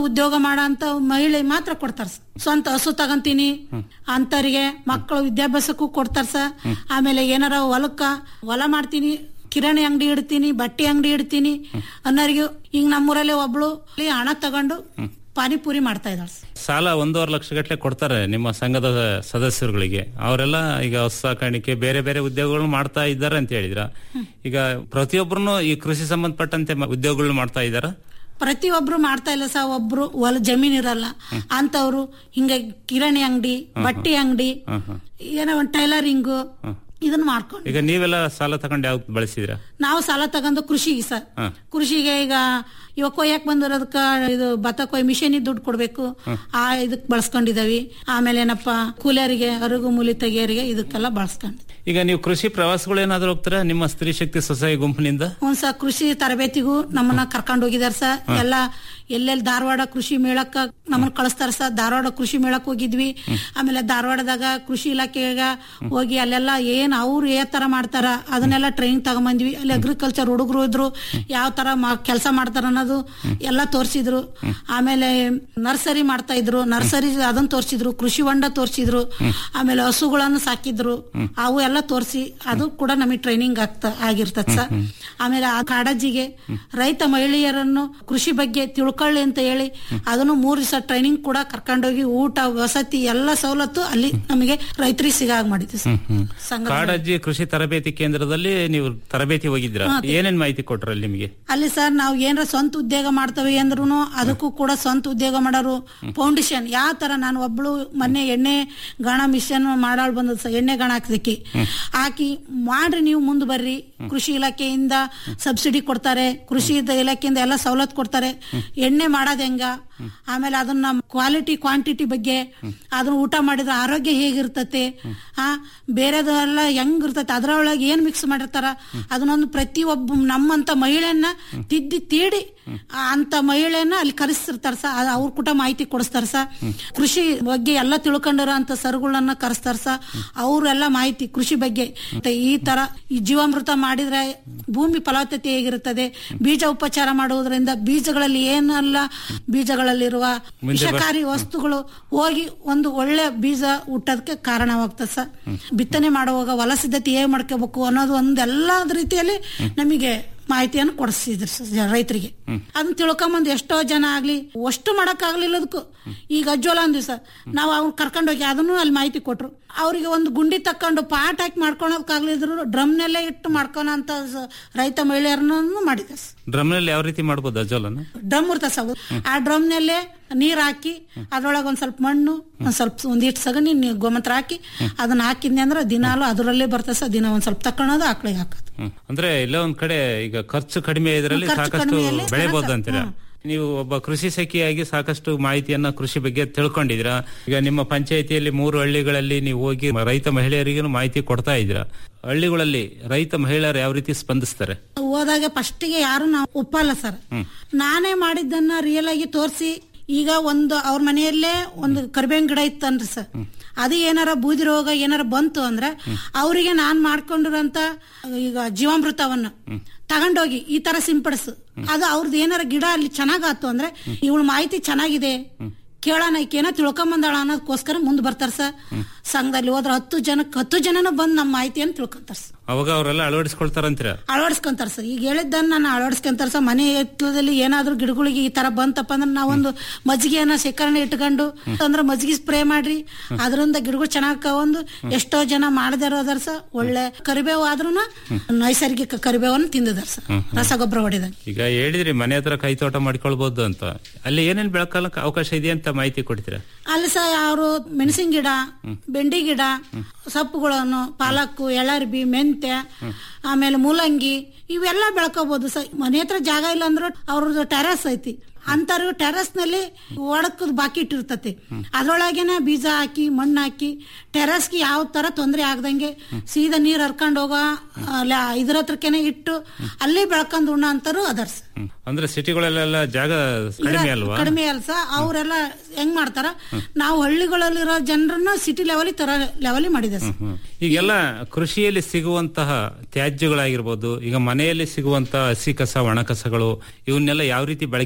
S12: ಮಾಡೋ ಮಹಿಳೆ ಮಾತ್ರ ಕೊಡ್ತಾರ ಸರ್. ಸ್ವಂತ ಹಸು ತಗಂತೀನಿ ಅಂತರಿಗೆ ಮಕ್ಕಳು ವಿದ್ಯಾಭ್ಯಾಸಕ್ಕೂ ಕೊಡ್ತಾರ ಸರ್ ಆಮೇಲೆ ಏನಾರ ಹೊಲಕ್ಕ ಹೊಲ ಮಾಡ್ತೀನಿ ಕಿರಾಣಿ ಅಂಗಡಿ ಇಡ್ತೀನಿ ಬಟ್ಟೆ ಅಂಗಡಿ ಇಡ್ತೀನಿ ಅನ್ನೋರಿಗೆ ಈಗ ನಮ್ಮೂರಲ್ಲಿ ಒಬ್ಳು ಇಲ್ಲಿ ಹಣ ತಗೊಂಡು ಪಾನಿಪುರಿ ಮಾಡ್ತಾ ಇದ್ದಾಳೆ ಸರ್.
S11: ಸಾಲ ಒಂದೂವರೆ ಲಕ್ಷ ಗಟ್ಟಲೆ ಕೊಡ್ತಾರೆ ನಿಮ್ಮ ಸಂಘದ ಸದಸ್ಯರುಗಳಿಗೆ ಅವರೆಲ್ಲ ಈಗ ಹಸು ಸಾಕಾಣಿಕೆ ಬೇರೆ ಬೇರೆ ಉದ್ಯೋಗಗಳು ಮಾಡ್ತಾ ಇದ್ದಾರೆ ಅಂತ ಹೇಳಿದ್ರ ಈಗ ಪ್ರತಿಯೊಬ್ಬರು ಈ ಕೃಷಿ ಸಂಬಂಧಪಟ್ಟಂತೆ ಮ- ಉದ್ಯೋಗಗಳು ಮಾಡ್ತಾ ಇದ್ದಾರ
S12: ಪ್ರತಿಯೊಬ್ರು ಮಾಡ್ತಾ ಇಲ್ಲ ಸರ್ ಒಬ್ರು ಹೊಲ ಜಮೀನ್ ಇರಲ್ಲ ಅಂತವ್ರು ಹಿಂಗ ಕಿರಾಣಿ ಅಂಗಡಿ ಬಟ್ಟೆ ಅಂಗಡಿ ಏನೋ ಒಂದು ಟೈಲರಿಂಗ್ ಇದನ್ನ ಮಾಡ್ಕೊಂಡು
S11: ಈಗ ನೀವೆಲ್ಲ ಸಾಲ ತಗೊಂಡು ಯಾವ್ದು ಬಳಸಿದ್ರ
S12: ನಾವು ಸಾಲ ತಗೊಂಡು ಕೃಷಿಗೆ ಸರ್ ಕೃಷಿಗೆ ಈಗ ಇವಾಗ ಕೊಯ್ಯಕ್ ಬಂದಿರೋದಕ್ಕ ಇದು ಭತ್ತ ಕೊಯ್ ಮಿಷನ್ ದುಡ್ಡು ಕೊಡ್ಬೇಕು ಆ ಇದಕ್ ಬಳಸ್ಕೊಂಡಿದೀವಿ ಆಮೇಲೆ ಏನಪ್ಪಾ ಕೂಲಿಯರಿಗೆ ಅರುಗು ಮೂಲಿ ತೆಗಿಯೋರಿಗೆ ಇದಕ್ಕೆಲ್ಲ ಬಳಸ್ಕೊಂಡು
S11: ಈಗ ನೀವು ಕೃಷಿ ಪ್ರವಾಸಗಳು ಏನಾದ್ರು ಹೋಗ್ತೀರಾ ನಿಮ್ಮ ಸ್ತ್ರೀ ಶಕ್ತಿ ಸೊಸೈ ಗುಂಪಿನಿಂದ
S12: ಒಂದ್ ಸಹ ಕೃಷಿ ತರಬೇತಿಗೂ ನಮ್ಮನ್ನ ಕರ್ಕೊಂಡು ಹೋಗಿದಾರ ಸರ್ ಎಲ್ಲ ಎಲ್ಲೆಲ್ಲಿ ಧಾರವಾಡ ಕೃಷಿ ಮೇಳಕ್ಕ ನಮ್ಮನ್ನ ಕಳಿಸ್ತಾರ ಸರ್ ಧಾರವಾಡ ಕೃಷಿ ಮೇಳಕ್ ಹೋಗಿದ್ವಿ ಆಮೇಲೆ ಧಾರವಾಡದಾಗ ಕೃಷಿ ಇಲಾಖೆಗ ಹೋಗಿ ಅಲ್ಲೆಲ್ಲ ಏನ್ ಅವ್ರು ಯಾವ ತರ ಮಾಡ್ತಾರ ಅದನ್ನೆಲ್ಲ ಟ್ರೈನಿಂಗ್ ತಗೊಂಬಂದ್ವಿ ಅಲ್ಲಿ ಅಗ್ರಿಕಲ್ಚರ್ ಹುಡುಗರು ಇದ್ರು ಯಾವ ತರ ಕೆಲಸ ಮಾಡ್ತಾರ ಅನ್ನೋದು ಎಲ್ಲ ತೋರಿಸಿದ್ರು ಆಮೇಲೆ ನರ್ಸರಿ ಮಾಡ್ತಾ ಇದ್ರು ನರ್ಸರಿ ಅದನ್ನ ತೋರಿಸಿದ್ರು ಕೃಷಿ ಹೊಂಡ ತೋರಿಸಿದ್ರು ಆಮೇಲೆ ಹಸುಗಳನ್ನು ಸಾಕಿದ್ರು ಅವು ಎಲ್ಲ ತೋರಿಸಿ ಅದು ಕೂಡ ನಮಗೆ ಟ್ರೈನಿಂಗ್ ಆಗ್ತಾ ಆಗಿರ್ತದ ಸರ್ ಆಮೇಲೆ ಆ ಕಾಡಜ್ಜಿಗೆ ರೈತ ಮಹಿಳೆಯರನ್ನು ಕೃಷಿ ಬಗ್ಗೆ ತಿಳ್ಕೊಳ್ಳಿ ಅಂತ ಹೇಳಿ ಅದನ್ನು ಮೂರು ದಿವಸ ಟ್ರೈನಿಂಗ್ ಕೂಡ ಕರ್ಕೊಂಡೋಗಿ ಊಟ ವಸತಿ ಎಲ್ಲ ಸವಲತ್ತು ಅಲ್ಲಿ ನಮಗೆ ರೈತರಿಗೆ ಸಿಗಾಗ್ ಮಾಡಿದ್ವಿ ಸರ್ ಸಂಘದ
S11: ಕಾಡಜ್ಜಿ ಕೃಷಿ ತರಬೇತಿ ಕೇಂದ್ರದಲ್ಲಿ ನೀವು ತರಬೇತಿ ಹೋಗಿದ್ದೀರಾ
S12: ಹಾ,
S11: ಏನೇನ್ ಮಾಹಿತಿ ಕೊಟ್ರ ಅಲ್ಲಿ ನಿಮಗೆ
S12: ಅಲ್ಲಿ ಸರ್ ನಾವು ಏನಾರ ಸ್ವಂತ ಉದ್ಯೋಗ ಮಾಡ್ತೇವೆ ಅಂದ್ರೂ ಅದಕ್ಕೂ ಕೂಡ ಸ್ವಂತ ಉದ್ಯೋಗ ಮಾಡೋರು ಫೌಂಡೇಶನ್ ಯಾವ ತರ ನಾನು ಒಬ್ಳು ಮೊನ್ನೆ ಎಣ್ಣೆ ಗಾಣ ಮಿಷನ್ ಮಾಡಾಳ್ ಬಂದದ್ ಸರ್ ಎಣ್ಣೆ ಗಾಣ ಹಾಕಿದಕ್ಕೆ ಹಾಕಿ ಮಾಡ್ರಿ ನೀವು ಮುಂದೆ ಬರ್ರಿ ಕೃಷಿ ಇಲಾಖೆಯಿಂದ ಸಬ್ಸಿಡಿ ಕೊಡ್ತಾರೆ ಕೃಷಿ ಇಲಾಖೆಯಿಂದ ಎಲ್ಲ ಸವಲತ್ತು ಕೊಡ್ತಾರೆ ಎಣ್ಣೆ ಮಾಡೋದ್ ಹೆಂಗ ಆಮೇಲೆ ಅದನ್ನ ಕ್ವಾಲಿಟಿ ಕ್ವಾಂಟಿಟಿ ಬಗ್ಗೆ ಅದನ್ನ ಊಟ ಮಾಡಿದ್ರೆ ಆರೋಗ್ಯ ಹೇಗಿರ್ತತೆ ಆ ಬೇರೆದೆಲ್ಲ ಹೆಂಗ್ ಇರ್ತತೆ ಅದ್ರೊಳಗೆ ಏನ್ ಮಿಕ್ಸ್ ಮಾಡಿರ್ತಾರ ಅದನ್ನೊಂದು ಪ್ರತಿ ಒಬ್ಬ ನಮ್ಮಂತ ಮಹಿಳೆಯನ್ನ ತಿದ್ದಿ ತೀಡಿ ಆ ಅಂತ ಮಹಿಳೆಯನ್ನ ಅಲ್ಲಿ ಕರೆಸ್ತಿರ್ತಾರ ಸ ಅವ್ರ ಕೂಡ ಮಾಹಿತಿ ಕೊಡಿಸ್ತಾರ ಸ ಕೃಷಿ ಬಗ್ಗೆ ಎಲ್ಲ ತಿಳ್ಕೊಂಡಿರೋ ಅಂತ ಸರುಗಳನ್ನ ಕರೆಸ್ತಾರ ಸ ಅವ್ರೆಲ್ಲ ಮಾಹಿತಿ ಕೃಷಿ ಬಗ್ಗೆ ಮತ್ತೆ ಈ ತರ ಈ ಜೀವಾಮೃತ ಮಾಡಿದ್ರೆ ಭೂಮಿ ಫಲವತ್ತತೆ ಹೇಗಿರುತ್ತದೆ ಬೀಜ ಉಪಚಾರ ಮಾಡುವುದರಿಂದ ಬೀಜಗಳಲ್ಲಿ ಏನೆಲ್ಲ ಬೀಜಗಳಲ್ಲಿರುವ
S11: ಮುಂದೆ ಬರ್-
S12: ವಿಷಕಾರಿ ವಸ್ತುಗಳು ಹೋಗಿ ಒಂದು ಒಳ್ಳೆ ಬೀಜ ಹುಟ್ಟೋದಕ್ಕೆ ಕಾರಣವಾಗ್ತದೆ ಸರ್ ಬಿತ್ತನೆ ಮಾಡುವಾಗ ಹೊಲ ಸಿದ್ಧತೆ ಹೇಗೆ ಮಾಡ್ಕೋಬೇಕು ಅನ್ನೋದು ಒಂದು ಎಲ್ಲಾ ರೀತಿಯಲ್ಲಿ ನಮಗೆ ಮಾಹಿತಿಯನ್ನು ಕೊಡಿಸಿದ್ರು ಸರ್ ರೈತರಿಗೆ ಅದನ್ನ ತಿಳ್ಕೊಂಬಂದು ಎಷ್ಟೋ ಜನ ಆಗ್ಲಿ ಅಷ್ಟು ಮಾಡಕ್ ಆಗ್ಲಿಲ್ಲದಕ್ಕೂ ಈಗ ಅಜ್ಜೋಲ ಅಂದ್ವಿ ಸರ್ ನಾವು ಅವ್ರು ಕರ್ಕೊಂಡೋಗಿ ಅದನ್ನು ಅಲ್ಲಿ ಮಾಹಿತಿ ಕೊಟ್ರು ಅವರಿಗೆ ಒಂದು ಗುಂಡಿ ತಕೊಂಡು ಪಾಟ್ ಹಾಕಿ ಮಾಡ್ಕೊಳಕ್ಕಾಗ್ಲಿದ್ರು ಡ್ರಮ್ನಲ್ಲೇ ಇಟ್ಟು ಮಾಡ್ಕೊಳೋ ಅಂತ ಸ- ರೈತ ಮಹಿಳೆಯರನ್ನು ಮಾಡಿದೆ ಸರ್
S11: ಡ್ರಮ್ನಲ್ಲಿ ಯಾವ ರೀತಿ ಮಾಡ್ಬೋದು ಅಜೋಲನ
S12: ಡ್ರಮ್ ಇರ್ತದೆ ಸರ್ ಆ ಡ್ರಮ್ನಲ್ಲೇ ನೀರ್ ಹಾಕಿ ಅದ್ರೊಳಗೆ ಒಂದ್ ಸ್ವಲ್ಪ ಮಣ್ಣು ಒಂದ್ ಸ್ವಲ್ಪ ಒಂದಿಷ್ಟು ಸಗಣಿ ನೀ- ಗೋಮೂತ್ರ ಹಾಕಿ ಅದನ್ನ ಹಾಕಿದ್ನಿ ಅಂದ್ರೆ ದಿನಾಲು ಅದರಲ್ಲೇ ಬರ್ತದೆ ಸರ್ ದಿನ ಒಂದ್ ಸ್ವಲ್ಪ ತಕೊಳ್ಳೋದು ಆಕಳಿಗೆ ಹಾಕೋದು
S11: ಹ್ಮ್. ಅಂದ್ರೆ ಎಲ್ಲ ಒಂದ್ ಕಡೆ ಈಗ ಖರ್ಚು ಕಡಿಮೆ ಇದರಲ್ಲಿ
S12: ಖರ್ಚು
S11: ಸಾಕಷ್ಟು
S12: ಕಡಿಮೆಯಲ್ಲಿ
S11: ಬೆಳೆಬಹುದು
S12: ಸರಸ-
S11: ಅಂತೀರಾ ನೀವು ಒಬ್ಬ ಕೃಷಿ ಸಖಿಯಾಗಿ ಸಾಕಷ್ಟು ಮಾಹಿತಿಯನ್ನ ಕೃಷಿ ಬಗ್ಗೆ ತಿಳ್ಕೊಂಡಿದ್ದೀರಾ ಈಗ ನಿಮ್ಮ ಪಂಚಾಯಿತಿಯಲ್ಲಿ ಮೂರು ಹಳ್ಳಿಗಳಲ್ಲಿ ನೀವು ಹೋಗಿ ರೈತ ಮಹಿಳೆಯರಿಗೂ ಮಾಹಿತಿ ಕೊಡ್ತಾ ಇದ್ದೀರಾ ಹಳ್ಳಿಗಳಲ್ಲಿ ರೈತ ಮಹಿಳೆಯರು ಯಾವ ರೀತಿ ಸ್ಪಂದಿಸ್ತಾರೆ
S12: ಹೋದಾಗ ಫಸ್ಟಿಗೆ ಯಾರು ನಾವು ಒಪ್ಪಲ್ಲ ಸರ್ ನಾನೇ ಮಾಡಿದ್ದನ್ನ ರಿಯಲ್ ಆಗಿ ತೋರಿಸಿ ಈಗ ಒಂದು ಅವ್ರ ಮನೆಯಲ್ಲೇ ಒಂದು ಕರಿಬೇವಿನ ಗಿಡ ಇತ್ತನ್ರಿ ಸರ್ ಅದು ಏನಾರ ಬೂದಿ ರೋಗ ಏನಾರ ಬಂತು ಅಂದ್ರೆ ಅವರಿಗೆ ನಾನ್ ಮಾಡ್ಕೊಂಡಿರೋಂತ ಈಗ ಜೀವಾಮೃತವನ್ನ ತಗೊಂಡೋಗಿ ಈ ತರ ಸಿಂಪಡಿಸು ಅದು ಅವ್ರದ್ದು ಏನಾರ ಗಿಡ ಅಲ್ಲಿ ಚೆನ್ನಾಗಾತು ಅಂದ್ರೆ ಇವಳ ಮಾಹಿತಿ ಚೆನ್ನಾಗಿದೆ ಕೇಳೋಣ ಈಕೇನೋ ತಿಳ್ಕೊಂಬಂದಾಳ ಅನ್ನೋದಕ್ಕೋಸ್ಕರ ಮುಂದೆ ಬರ್ತಾರ ಸರ್ ಸಂಘದಲ್ಲಿ ಹೋದ್ರೆ ಹತ್ತು ಜನಕ್ಕೆ ಹತ್ತು ಜನನೂ ಬಂದು ನಮ್ಮ ಮಾಹಿತಿಯನ್ನು ತಿಳ್ಕೊಂತಾರ ಸರ್
S11: ಅವಾಗ ಅವರೆಲ್ಲ ಅಳವಡಿಸ್ಕೊಳ್ತಾರಂತೀರಾ
S12: ಅಳವಡಿಸ್ಕೊಂತಾರ ಸರ್ ಈಗ ಹೇಳಿದ್ದನ್ನ ನಾನು ಅಳವಡಿಸ್ಕೊಂತಾರ ಸರ್ ಮನೆ ಹಿತ್ತಲದಲ್ಲಿ ಏನಾದ್ರೂ ಗಿಡಗಳಿಗೆ ಈ ತರ ಬಂತಪ್ಪ ಅಂದ್ರೆ ನಾವೊಂದು ಮಜ್ಜಿಗೆಯನ್ನ ಶೇಖರಣೆ ಇಟ್ಕೊಂಡು ಅಂದ್ರೆ ಮಜ್ಜಿಗೆ ಸ್ಪ್ರೇ ಮಾಡ್ರಿ ಅದರಿಂದ ಗಿಡಗಳು ಚೆನ್ನಾಗ್ ಒಂದು ಎಷ್ಟೋ ಜನ ಮಾಡದೇ ಇರೋದಾರ ಸರ್ ಒಳ್ಳೆ ಕರಿಬೇವು ಆದ್ರೂ ನೈಸರ್ಗಿಕ ಕರಿಬೇವನ್ನು ತಿಂದಿದಾರ ಸರ್ ರಸಗೊಬ್ಬರ ಹೊಡಿದಾಗ
S11: ಈಗ ಹೇಳಿದ್ರಿ ಮನೆ ಹತ್ರ ಕೈ ತೋಟ ಮಾಡ್ಕೊಳ್ಬಹುದು ಅಂತ ಅಲ್ಲಿ ಏನೇನ್ ಬೆಳಕಾಲಕ್ಕೆ ಅವಕಾಶ ಇದೆ ಅಂತ ಮಾಹಿತಿ ಕೊಡ್ತೀರಾ
S12: ಅಲ್ಲಿ ಸಹ ಅವರು ಮೆಣಸಿನ ಗಿಡ ಬೆಂಡಿ ಗಿಡ ಸೊಪ್ಪುಗಳನ್ನು ಪಾಲಕ್ಕು ಎಳರ್ಬಿ ಮೆಂತ್ಯ ಆಮೇಲೆ ಮೂಲಂಗಿ ಇವೆಲ್ಲ ಬೆಳ್ಕೋಬಹುದು ಸರ್ ಮನೆ ಹತ್ರ ಜಾಗ ಇಲ್ಲ ಅಂದ್ರೂ ಅವ್ರದ್ದು ಟೆರಸ್ ಐತಿ ಅಂತವ್ರು ಟೆರಸ್ ನಲ್ಲಿ ಒಡಕದ್ ಬಾಕಿಟ್ ಇರ್ತತಿ ಅದ್ರೊಳಗೇನೆ ಬೀಜ ಹಾಕಿ ಮಣ್ಣು ಹಾಕಿ ಟೆರಸ್ಗೆ ಯಾವ ತರ ತೊಂದರೆ ಆಗ್ದಂಗೆ ಸೀದಾ ನೀರ್ ಹರ್ಕೊಂಡ್ ಹೋಗೋ ಅಲ್ಲ ಇದ್ರ ಹತ್ರಕ್ಕೇನೆ ಇಟ್ಟು ಅಲ್ಲಿ ಬೆಳ್ಕೊಂಡ್ ಉಣ್ಣ ಅಂತಾರು ಅದರ್ ಸರ್
S11: ಅಂದ್ರೆ ಸಿಟಿಗಳಲ್ಲೆಲ್ಲ ಜಾಗ ಕಡಿಮೆ ಅಲ್ವಾ
S12: ಕಡಿಮೆ ಅಲ್ಸ ಅವರೆಲ್ಲ ಹೆಂಗ್ ಮಾಡ್ತಾರ ನಾವು ಹಳ್ಳಿಗಳಲ್ಲಿರೋ ಜನರನ್ನ ಸಿಟಿ ಲೆವೆಲ್ ತರ ಲೆವೆಲ್ ಮಾಡಿದೆ ಸರ್
S11: ಹ್ಮ್. ಈಗೆಲ್ಲ ಕೃಷಿಯಲ್ಲಿ ಸಿಗುವಂತಹ ತ್ಯಾಜ್ಯಗಳಾಗಿರ್ಬೋದು ಈಗ ಮನೆಯಲ್ಲಿ ಸಿಗುವಂತಹ ಹಸಿ ಕಸ ಒಣ ಕಸಗಳು ಇವನ್ನೆಲ್ಲ ಯಾವ ರೀತಿ ಬಳಕೆ ಮಾಡಬಹುದು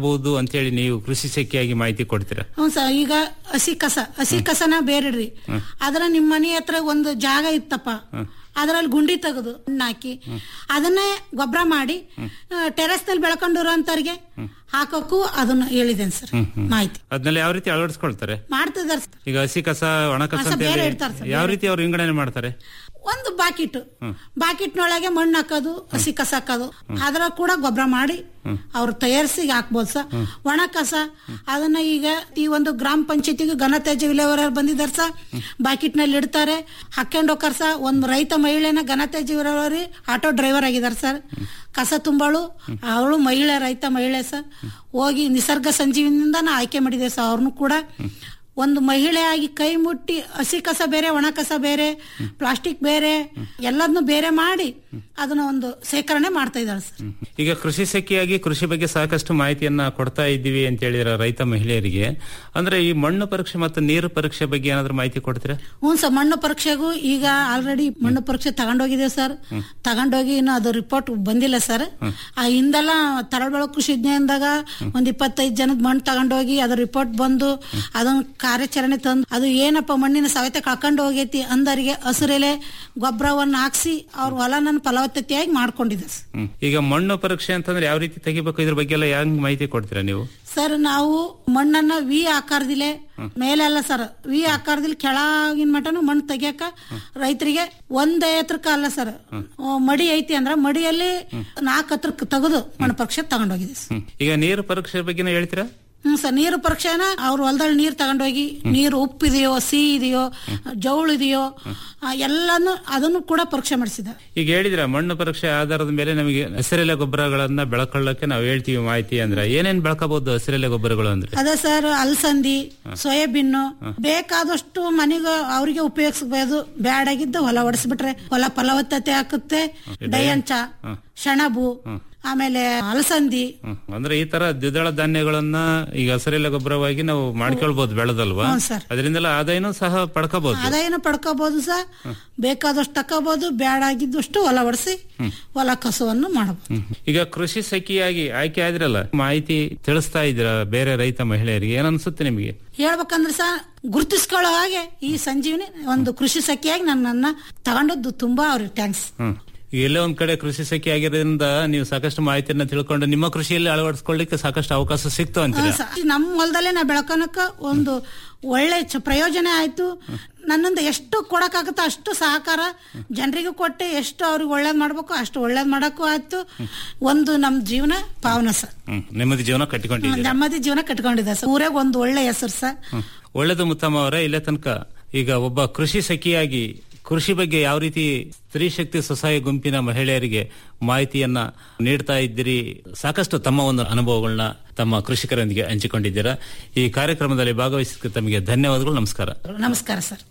S11: ಮಾಡಬಹುದು ಅಂತೇಳಿ ನೀವು ಕೃಷಿ ಸಖಿಯಾಗಿ ಮಾಹಿತಿ ಕೊಡ್ತೀರಾ
S12: ಹ್ಞೂ ಸರ್ ಈಗ ಹಸಿ ಕಸ ಹಸಿ ಕಸನ ಬೇರೆಡ್ರಿ ಅದ್ರ ನಿಮ್ ಮನೆ ಹತ್ರ ಒಂದು ಜಾಗ ಇತ್ತಪ್ಪ ಅದ್ರಲ್ಲಿ ಗುಂಡಿ ತೆಗೆದು ಮಣ್ಣ್ ಹಾಕಿ ಅದನ್ನೇ ಗೊಬ್ಬರ ಮಾಡಿ ಟೆರೆಸ್ ನಲ್ಲಿ ಬೆಳ್ಕೊಂಡಿರೋಂಥವ್ರಿಗೆ ಹಾಕೋಕ್ಕೂ ಅದನ್ನ ಹೇಳಿದ್ದೇನೆ ಸರ್ ಮಾಹಿತಿ
S11: ಅದನ್ನೆಲ್ಲ ಯಾವ ರೀತಿ ಅಳವಡಿಸ್ಕೊಳ್ತಾರೆ
S12: ಮಾಡ್ತಿದಾರೆ ಸರ್
S11: ಈಗ ಹಸಿ ಕಸ ಒಣ ಕಸ
S12: ಕಸ
S11: ಅಂತ
S12: ಬೇರೆ
S11: ಹೇಳಿ
S12: ಇಡ್ತಾರೆ ಸರ್,
S11: ಯಾವ
S12: ಬೇರೆ.
S11: ರೀತಿ ಅವ್ರು ವಿಂಗಡಣೆ ಮಾಡ್ತಾರೆ
S12: ಒಂದು ಬಾಕಿಟ್ ಬಾಕಿಟ್ನೊಳಗೆ ಮಣ್ಣು ಹಾಕೋದು ಹಸಿ ಕಸ ಹಾಕೋದು ಅದ್ರ ಕೂಡ ಗೊಬ್ಬರ ಮಾಡಿ ಅವ್ರು ತಯಾರಿಸಿ ಹಾಕ್ಬೋದು ಸರ್ ಒಣ ಕಸ ಅದನ್ನ ಈಗ ಈ ಒಂದು ಗ್ರಾಮ ಪಂಚಾಯತಿಗೆ ಘನತ್ಯಾಜ್ಯ ವಿಲೇವಾರಿ ಬಂದಿದ್ದಾರೆ ಸರ್ ಬಾಕಿಟ್ ನಲ್ಲಿ ಇಡ್ತಾರೆ ಹಾಕೊಂಡು ಹೋಗ್ತಾರೆ ಸರ್ ಒಂದು ರೈತ ಮಹಿಳೆನ ಘನತ್ಯಾಜ್ಯ ವಿಲೇವಾರಿ ಆಟೋ ಡ್ರೈವರ್ ಆಗಿದ್ದಾರೆ ಸರ್ ಕಸ ತುಂಬಾಳು ಅವಳು ಮಹಿಳೆ ರೈತ ಮಹಿಳೆ ಸರ್ ಹೋಗಿ ನಿಸರ್ಗ ಸಂಜೀವಿನಿಂದ ನಾ ಆಯ್ಕೆ ಮಾಡಿದೆ ಸರ್ ಅವ್ರನ್ನು ಕೂಡ ಒಂದು ಮಹಿಳೆಯಾಗಿ ಕೈ ಮುಟ್ಟಿ ಹಸಿ ಕಸ ಬೇರೆ ಒಣ ಕಸ ಬೇರೆ ಪ್ಲಾಸ್ಟಿಕ್ ಬೇರೆ ಎಲ್ಲದನ್ನು ಬೇರೆ ಮಾಡಿ ಅದನ್ನ ಒಂದು ಸೇಕರಣೆ ಮಾಡ್ತಾ ಇದ್ದಾಳೆ ಸರ್
S11: ಈಗ ಕೃಷಿ ಸಖಿಯಾಗಿ ಕೃಷಿ ಬಗ್ಗೆ ಸಾಕಷ್ಟು ಮಾಹಿತಿಯನ್ನ ಕೊಡ್ತಾ ಇದ್ದೀವಿ ಅಂತ ಹೇಳಿರೋ ರೈತ ಮಹಿಳೆಯರಿಗೆ ಅಂದ್ರೆ ಈ ಮಣ್ಣು ಪರೀಕ್ಷೆ ಮತ್ತು ನೀರು ಪರೀಕ್ಷೆ ಬಗ್ಗೆ ಏನಾದ್ರು ಮಾಹಿತಿ ಕೊಡ್ತೀರಾ
S12: ಹ್ಞೂ ಸರ್ ಮಣ್ಣು ಪರೀಕ್ಷೆಗೂ ಈಗ ಆಲ್ರೆಡಿ ಮಣ್ಣು ಪರೀಕ್ಷೆ ತಗೊಂಡೋಗಿದೆ ಸರ್ ತಗೊಂಡೋಗಿ ಇನ್ನು ಅದು ರಿಪೋರ್ಟ್ ಬಂದಿಲ್ಲ ಸರ್ ಆ ಹಿಂದೆಲ್ಲ ತರಳಬೆಳ ಕೃಷಿ ವಿಜ್ಞಾನದಾಗ ಒಂದ್ ಇಪ್ಪತ್ತೈದು ಜನದ ಮಣ್ಣು ತಗೊಂಡೋಗಿ ಅದ್ರ ರಿಪೋರ್ಟ್ ಬಂದು ಅದನ್ನ ಕಾರ್ಯಾಚರಣೆ ತಂದು ಅದು ಏನಪ್ಪ ಮಣ್ಣಿನ ಸವೆತ ಕಳ್ಕೊಂಡು ಹೋಗೈತಿ ಅಂದರಿಗೆ ಹಸುರೆಲೆ ಗೊಬ್ಬರವನ್ನ ಹಾಕ್ಸಿ ಅವ್ರ ಹೊಲನ ಫಲವತ್ತತೆಯಾಗಿ ಮಾಡ್ಕೊಂಡಿದೆ ಸರ್.
S11: ಹ್ಮ್. ಈಗ ಮಣ್ಣು ಪರೀಕ್ಷೆ ಅಂತಂದ್ರೆ ಯಾವ ರೀತಿ ತೆಗಿಬೇಕು ಇದ್ರ ಬಗ್ಗೆ ಎಲ್ಲ ಹೆಂಗ್ ಮಾಹಿತಿ ಕೊಡ್ತೀರಾ ನೀವು
S12: ಸರ್ ನಾವು ಮಣ್ಣನ್ನ ವಿ ಆಕಾರದಿಲೆ ಮೇಲೆಲ್ಲ ಸರ್ ವಿ ಆಕಾರದಲ್ಲಿ ಕೆಳಗಿನ ಮಟನು ಮಣ್ಣು ತೆಗಿಯಕ ರೈತರಿಗೆ ಒಂದ್ ಎತ್ರಕ್ಕ ಅಲ್ಲ ಸರ್ ಮಡಿ ಐತಿ ಅಂದ್ರ ಮಡಿಯಲ್ಲಿ ನಾಲ್ಕು ಹತ್ರಕ್ಕೆ ತೆಗೆದು ಮಣ್ಣು ಪರೀಕ್ಷೆ ತಗೊಂಡೋಗಿದೆ ಸರ್.
S11: ಹ್ಮ್. ಈಗ ನೀರು ಪರೀಕ್ಷೆ ಬಗ್ಗೆ ಹೇಳ್ತೀರಾ
S12: ಹ್ಮ್ ಸರ್ ನೀರು ಪರೀಕ್ಷೆನ ಅವ್ರ ಹೊಲದಲ್ಲಿ ನೀರ್ ತಗೊಂಡೋಗಿ ನೀರು ಉಪ್ಪಿದೆಯೋ ಸಿಹಿ ಇದೆಯೋ ಜೌಳು ಇದೆಯೋ ಆ, ಎಲ್ಲಾನು ಅದನ್ನು ಕೂಡ ಪರೀಕ್ಷೆ ಮಾಡಿಸಿದ್ದಾರೆ
S11: ಈಗ ಹೇಳಿದ್ರ ಮಣ್ಣು ಪರೀಕ್ಷೆ ಆಧಾರದ ಮೇಲೆ ನಮಗೆ ಹಸಿರೆಲೆ ಗೊಬ್ಬರಗಳನ್ನ ಬೆಳ್ಕೊಳ್ಳಕ್ಕೆ ನಾವು ಹೇಳ್ತೀವಿ ಮಾಹಿತಿ ಅಂದ್ರೆ ಏನೇನ್ ಬೆಳ್ಕೋಬಹುದು ಹಸಿರೆಲೆ ಗೊಬ್ಬರಗಳು ಅಂದ್ರೆ
S12: ಅದೇ ಸರ್ ಅಲಸಂದಿ ಸೋಯಾಬೀನು ಬೇಕಾದಷ್ಟು ಮನೆಗೆ ಅವರಿಗೆ ಉಪಯೋಗಿಸಬಹುದು ಬ್ಯಾಡಾಗಿದ್ದು ಹೊಲ ಒಡಿಸ್ಬಿಟ್ರೆ ಹೊಲ ಫಲವತ್ತತೆ ಹಾಕುತ್ತೆ ಡಯಂಚ ಸೆಣಬು ಆಮೇಲೆ ಅಲಸಂದಿ
S11: ಹ್ಮ್. ಅಂದ್ರೆ ಈ ತರ ದ್ವಿದಳ ಧಾನ್ಯಗಳನ್ನ ಈಗ ಹಸಿರೆಲೆ ಗೊಬ್ಬರವಾಗಿ ನಾವು ಮಾಡ್ಕೊಳ್ಬಹುದು ಬೆಳೆದಲ್ವಾ
S12: ಹ್ಞೂ ಸರ್.
S11: ಅದರಿಂದೆಲ್ಲ ಆದಾಯನೂ ಸಹ ಪಡ್ಕೋಬಹುದು
S12: ಆದಾಯನ ಪಡ್ಕೋಬಹುದು ಸರ್ ಬೇಕಾದಷ್ಟು ತಕೋಬಹುದು ಬ್ಯಾಡಾಗಿದ್ದಷ್ಟು ಹೊಲ ಒಡಿಸಿ ಹೊಲ ಕಸುವನ್ನು ಮಾಡಬಹುದು
S11: ಈಗ ಕೃಷಿ ಸಖಿಯಾಗಿ ಆಯ್ಕೆ ಆದ್ರಲ್ಲ ಮಾಹಿತಿ ತಿಳಿಸ್ತಾ ಇದ್ರ ಬೇರೆ ರೈತ ಮಹಿಳೆಯರಿಗೆ ಏನ್ ಅನ್ಸುತ್ತೆ ನಿಮಗೆ
S12: ಹೇಳ್ಬೇಕಂದ್ರೆ ಸಹ ಗುರುತಿಸ್ಕೊಳ್ಳೋ ಹಾಗೆ ಈ ಸಂಜೀವಿನಿ ಒಂದು ಕೃಷಿ ಸಖಿಯಾಗಿ ನನ್ನನ್ನ ತಗೊಂಡದ್ದು ತುಂಬಾ ಅವ್ರಿಗೆ ಥ್ಯಾಂಕ್ಸ್
S11: ಹ್ಮ್ ಈಗ ಎಲ್ಲೇ ಒಂದ್ ಕಡೆ ಕೃಷಿ ಸಖಿ ಆಗಿರೋದ್ರಿಂದ ನೀವು ಸಾಕಷ್ಟು ಮಾಹಿತಿಯನ್ನ ತಿಳ್ಕೊಂಡು ನಿಮ್ಮ ಕೃಷಿಯಲ್ಲಿ ಅಳವಡಿಸ್ಕೊಳ್ಳಿಕ್ಕೆ ಸಾಕಷ್ಟು ಅವಕಾಶ ಸಿಕ್ತು ಅಂತೀರಾ
S12: ನಮ್ಮ ಹೊಲದಲ್ಲೇ ನಾ ಬೆಳ್ಕೊಳಕ ಒಂದು ಒಳ್ಳೆ ಚ- ಪ್ರಯೋಜನ ಆಯ್ತು ನನ್ನಿಂದ ಎಷ್ಟು ಕೊಡಕ್ಕಾಗುತ್ತೋ ಅಷ್ಟು ಸಹಕಾರ ಜನರಿಗೂ ಕೊಟ್ಟೆ ಎಷ್ಟು ಅವ್ರಿಗೆ ಒಳ್ಳೇದ್ ಮಾಡ್ಬೇಕು ಅಷ್ಟು ಒಳ್ಳೇದ್ ಮಾಡಕ್ಕೂ ಆಯ್ತು ಒಂದು ನಮ್ ಜೀವನ ಪಾವನ ಸರ್
S11: ಹ್ಮ್ ನೆಮ್ಮದಿ ಜೀವನ ಕಟ್ಟಿಕೊಂಡಿದ್ದೀರಾ
S12: ನೆಮ್ಮದಿ ಜೀವನ ಕಟ್ಕೊಂಡಿದೆ ಸರ್ ಊರಾಗ ಒಂದು ಒಳ್ಳೆ ಹೆಸರು ಸರ್
S11: ಹ್ಮ್. ಒಳ್ಳೆದು ಮುತ್ತಮ್ಮ ಅವರೇ ಇಲ್ಲೇ ತನಕ ಈಗ ಒಬ್ಬ ಕೃಷಿ ಸಖಿಯಾಗಿ ಕೃಷಿ ಬಗ್ಗೆ ಯಾವ ರೀತಿ ಸ್ತ್ರೀ ಶಕ್ತಿ ಸ್ವಸಹಾಯ ಗುಂಪಿನ ಮಹಿಳೆಯರಿಗೆ ಮಾಹಿತಿಯನ್ನ ನೀಡ್ತಾ ಇದ್ದೀರಿ ಸಾಕಷ್ಟು ತಮ್ಮ ಒಂದು ಅನುಭವಗಳನ್ನ ತಮ್ಮ ಕೃಷಿಕರೊಂದಿಗೆ ಹಂಚಿಕೊಂಡಿದ್ದೀರಾ ಈ ಕಾರ್ಯಕ್ರಮದಲ್ಲಿ ಭಾಗವಹಿಸಿದ ತಮಗೆ ಧನ್ಯವಾದಗಳು ನಮಸ್ಕಾರ
S12: ನಮಸ್ಕಾರ ಸರ್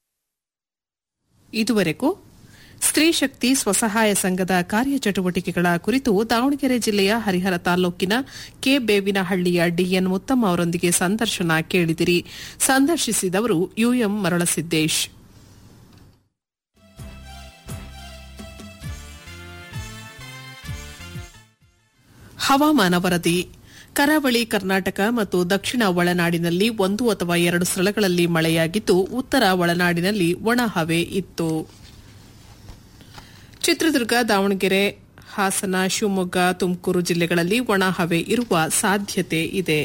S9: ಇದುವರೆಗೂ ಸ್ತ್ರೀ ಶಕ್ತಿ ಸ್ವಸಹಾಯ ಸಂಘದ ಕಾರ್ಯಚಟುವಟಿಕೆಗಳ ಕುರಿತು ದಾವಣಗೆರೆ ಜಿಲ್ಲೆಯ ಹರಿಹರ ತಾಲೂಕಿನ ಕೆ ಬೇವಿನಹಳ್ಳಿಯ ಡಿಎನ್ ಮುತ್ತಮ್ಮ ಅವರೊಂದಿಗೆ ಸಂದರ್ಶನ ಕೇಳಿದಿರಿ ಸಂದರ್ಶಿಸಿದವರು ಯುಎಂ ಮರಳಸಿದ್ದೇಶ್ ಹವಾಮಾನ ವರದಿ ಕರಾವಳಿ ಕರ್ನಾಟಕ ಮತ್ತು ದಕ್ಷಿಣ ಒಳನಾಡಿನಲ್ಲಿ ಒಂದು ಅಥವಾ ಎರಡು ಸ್ಥಳಗಳಲ್ಲಿ ಮಳೆಯಾಗಿದ್ದು ಉತ್ತರ ಒಳನಾಡಿನಲ್ಲಿ ಒಣ ಹವೆ ಇತ್ತು ಚಿತ್ರದುರ್ಗ ದಾವಣಗೆರೆ ಹಾಸನ ಶಿವಮೊಗ್ಗ ತುಮಕೂರು ಜಿಲ್ಲೆಗಳಲ್ಲಿ ಒಣ ಹವೆ ಇರುವ ಸಾಧ್ಯತೆ ಇದೆ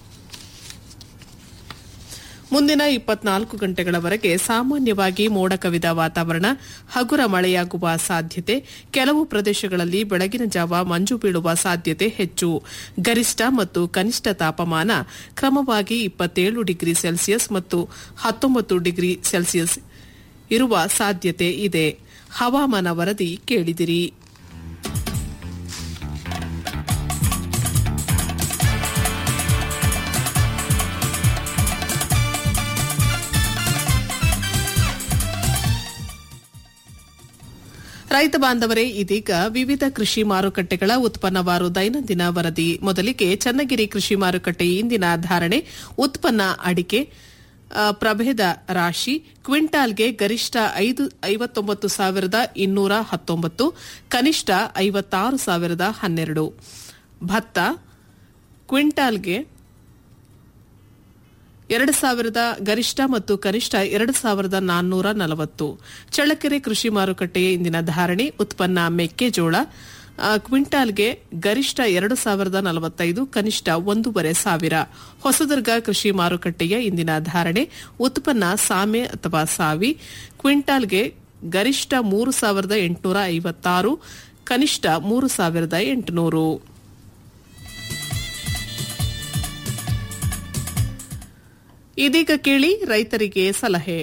S9: ಮುಂದಿನ ಇಪ್ಪತ್ನಾಲ್ಕು ಗಂಟೆಗಳವರೆಗೆ ಸಾಮಾನ್ಯವಾಗಿ ಮೋಡ ಕವಿದ ವಾತಾವರಣ ಹಗುರ ಮಳೆಯಾಗುವ ಸಾಧ್ಯತೆ ಕೆಲವು ಪ್ರದೇಶಗಳಲ್ಲಿ ಬೆಳಗಿನ ಜಾವ ಮಂಜು ಬೀಳುವ ಸಾಧ್ಯತೆ ಹೆಚ್ಚು ಗರಿಷ್ಠ ಮತ್ತು ಕನಿಷ್ಠ ತಾಪಮಾನ ಕ್ರಮವಾಗಿ ಇಪ್ಪತ್ತೇಳು ಡಿಗ್ರಿ ಸೆಲ್ಸಿಯಸ್ ಮತ್ತು ಹತ್ತೊಂಬತ್ತು ಡಿಗ್ರಿ ಸೆಲ್ಸಿಯಸ್ ಇರುವ ಸಾಧ್ಯತೆ ಇದೆ ಹವಾಮಾನ ವರದಿ ಕೇಳಿದಿರಿ ರೈತ ಬಾಂಧವರೇ ಇದೀಗ ವಿವಿಧ ಕೃಷಿ ಮಾರುಕಟ್ಟೆಗಳ ಉತ್ಪನ್ನವಾರು ದೈನಂದಿನ ವರದಿ ಮೊದಲಿಗೆ ಚನ್ನಗಿರಿ ಕೃಷಿ ಮಾರುಕಟ್ಟೆ ಇಂದಿನ ಧಾರಣೆ ಉತ್ಪನ್ನ ಅಡಿಕೆ ಆ, ಪ್ರಭೇದ ರಾಶಿ ಕ್ವಿಂಟಾಲ್ಗೆ ಗರಿಷ್ಠ ಐದು ಐವತ್ತೊಂಬತ್ತು ಸಾವಿರದ ಇನ್ನೂರ ಹತ್ತೊಂಬತ್ತು ಕನಿಷ್ಠ ಐವತ್ತಾರು ಸಾವಿರದ ಹನ್ನೆರಡು ಭತ್ತ ಕ್ವಿಂಟಾಲ್ಗೆ ಎರಡು ಸಾವಿರದ ಗರಿಷ್ಠ ಮತ್ತು ಕನಿಷ್ಠ ಎರಡು ಸಾವಿರದ ನಾನ್ನೂರ ನಲವತ್ತು ಚಳ್ಳಕೆರೆ ಕೃಷಿ ಮಾರುಕಟ್ಟೆಯ ಇಂದಿನ ಧಾರಣೆ ಉತ್ಪನ್ನ ಮೆಕ್ಕೆಜೋಳ ಆ, ಕ್ವಿಂಟಾಲ್ಗೆ ಗರಿಷ್ಠ ಎರಡು ಸಾವಿರದ ನಲವತ್ತೈದು ಕನಿಷ್ಠ ಒಂದೂವರೆ ಸಾವಿರ ಹೊಸದುರ್ಗ ಕೃಷಿ ಮಾರುಕಟ್ಟೆಯ ಇಂದಿನ ಧಾರಣೆ ಉತ್ಪನ್ನ ಸಾಮೆ ಅಥವಾ ಸಾವಿ ಕ್ವಿಂಟಾಲ್ಗೆ ಗರಿಷ್ಠ ಮೂರು ಸಾವಿರದ ಎಂಟುನೂರ ಐವತ್ತಾರು ಕನಿಷ್ಠ ಮೂರು ಸಾವಿರದ ಎಂಟುನೂರು ಇದೀಗ ಕೇಳಿ ರೈತರಿಗೆ ಸಲಹೆ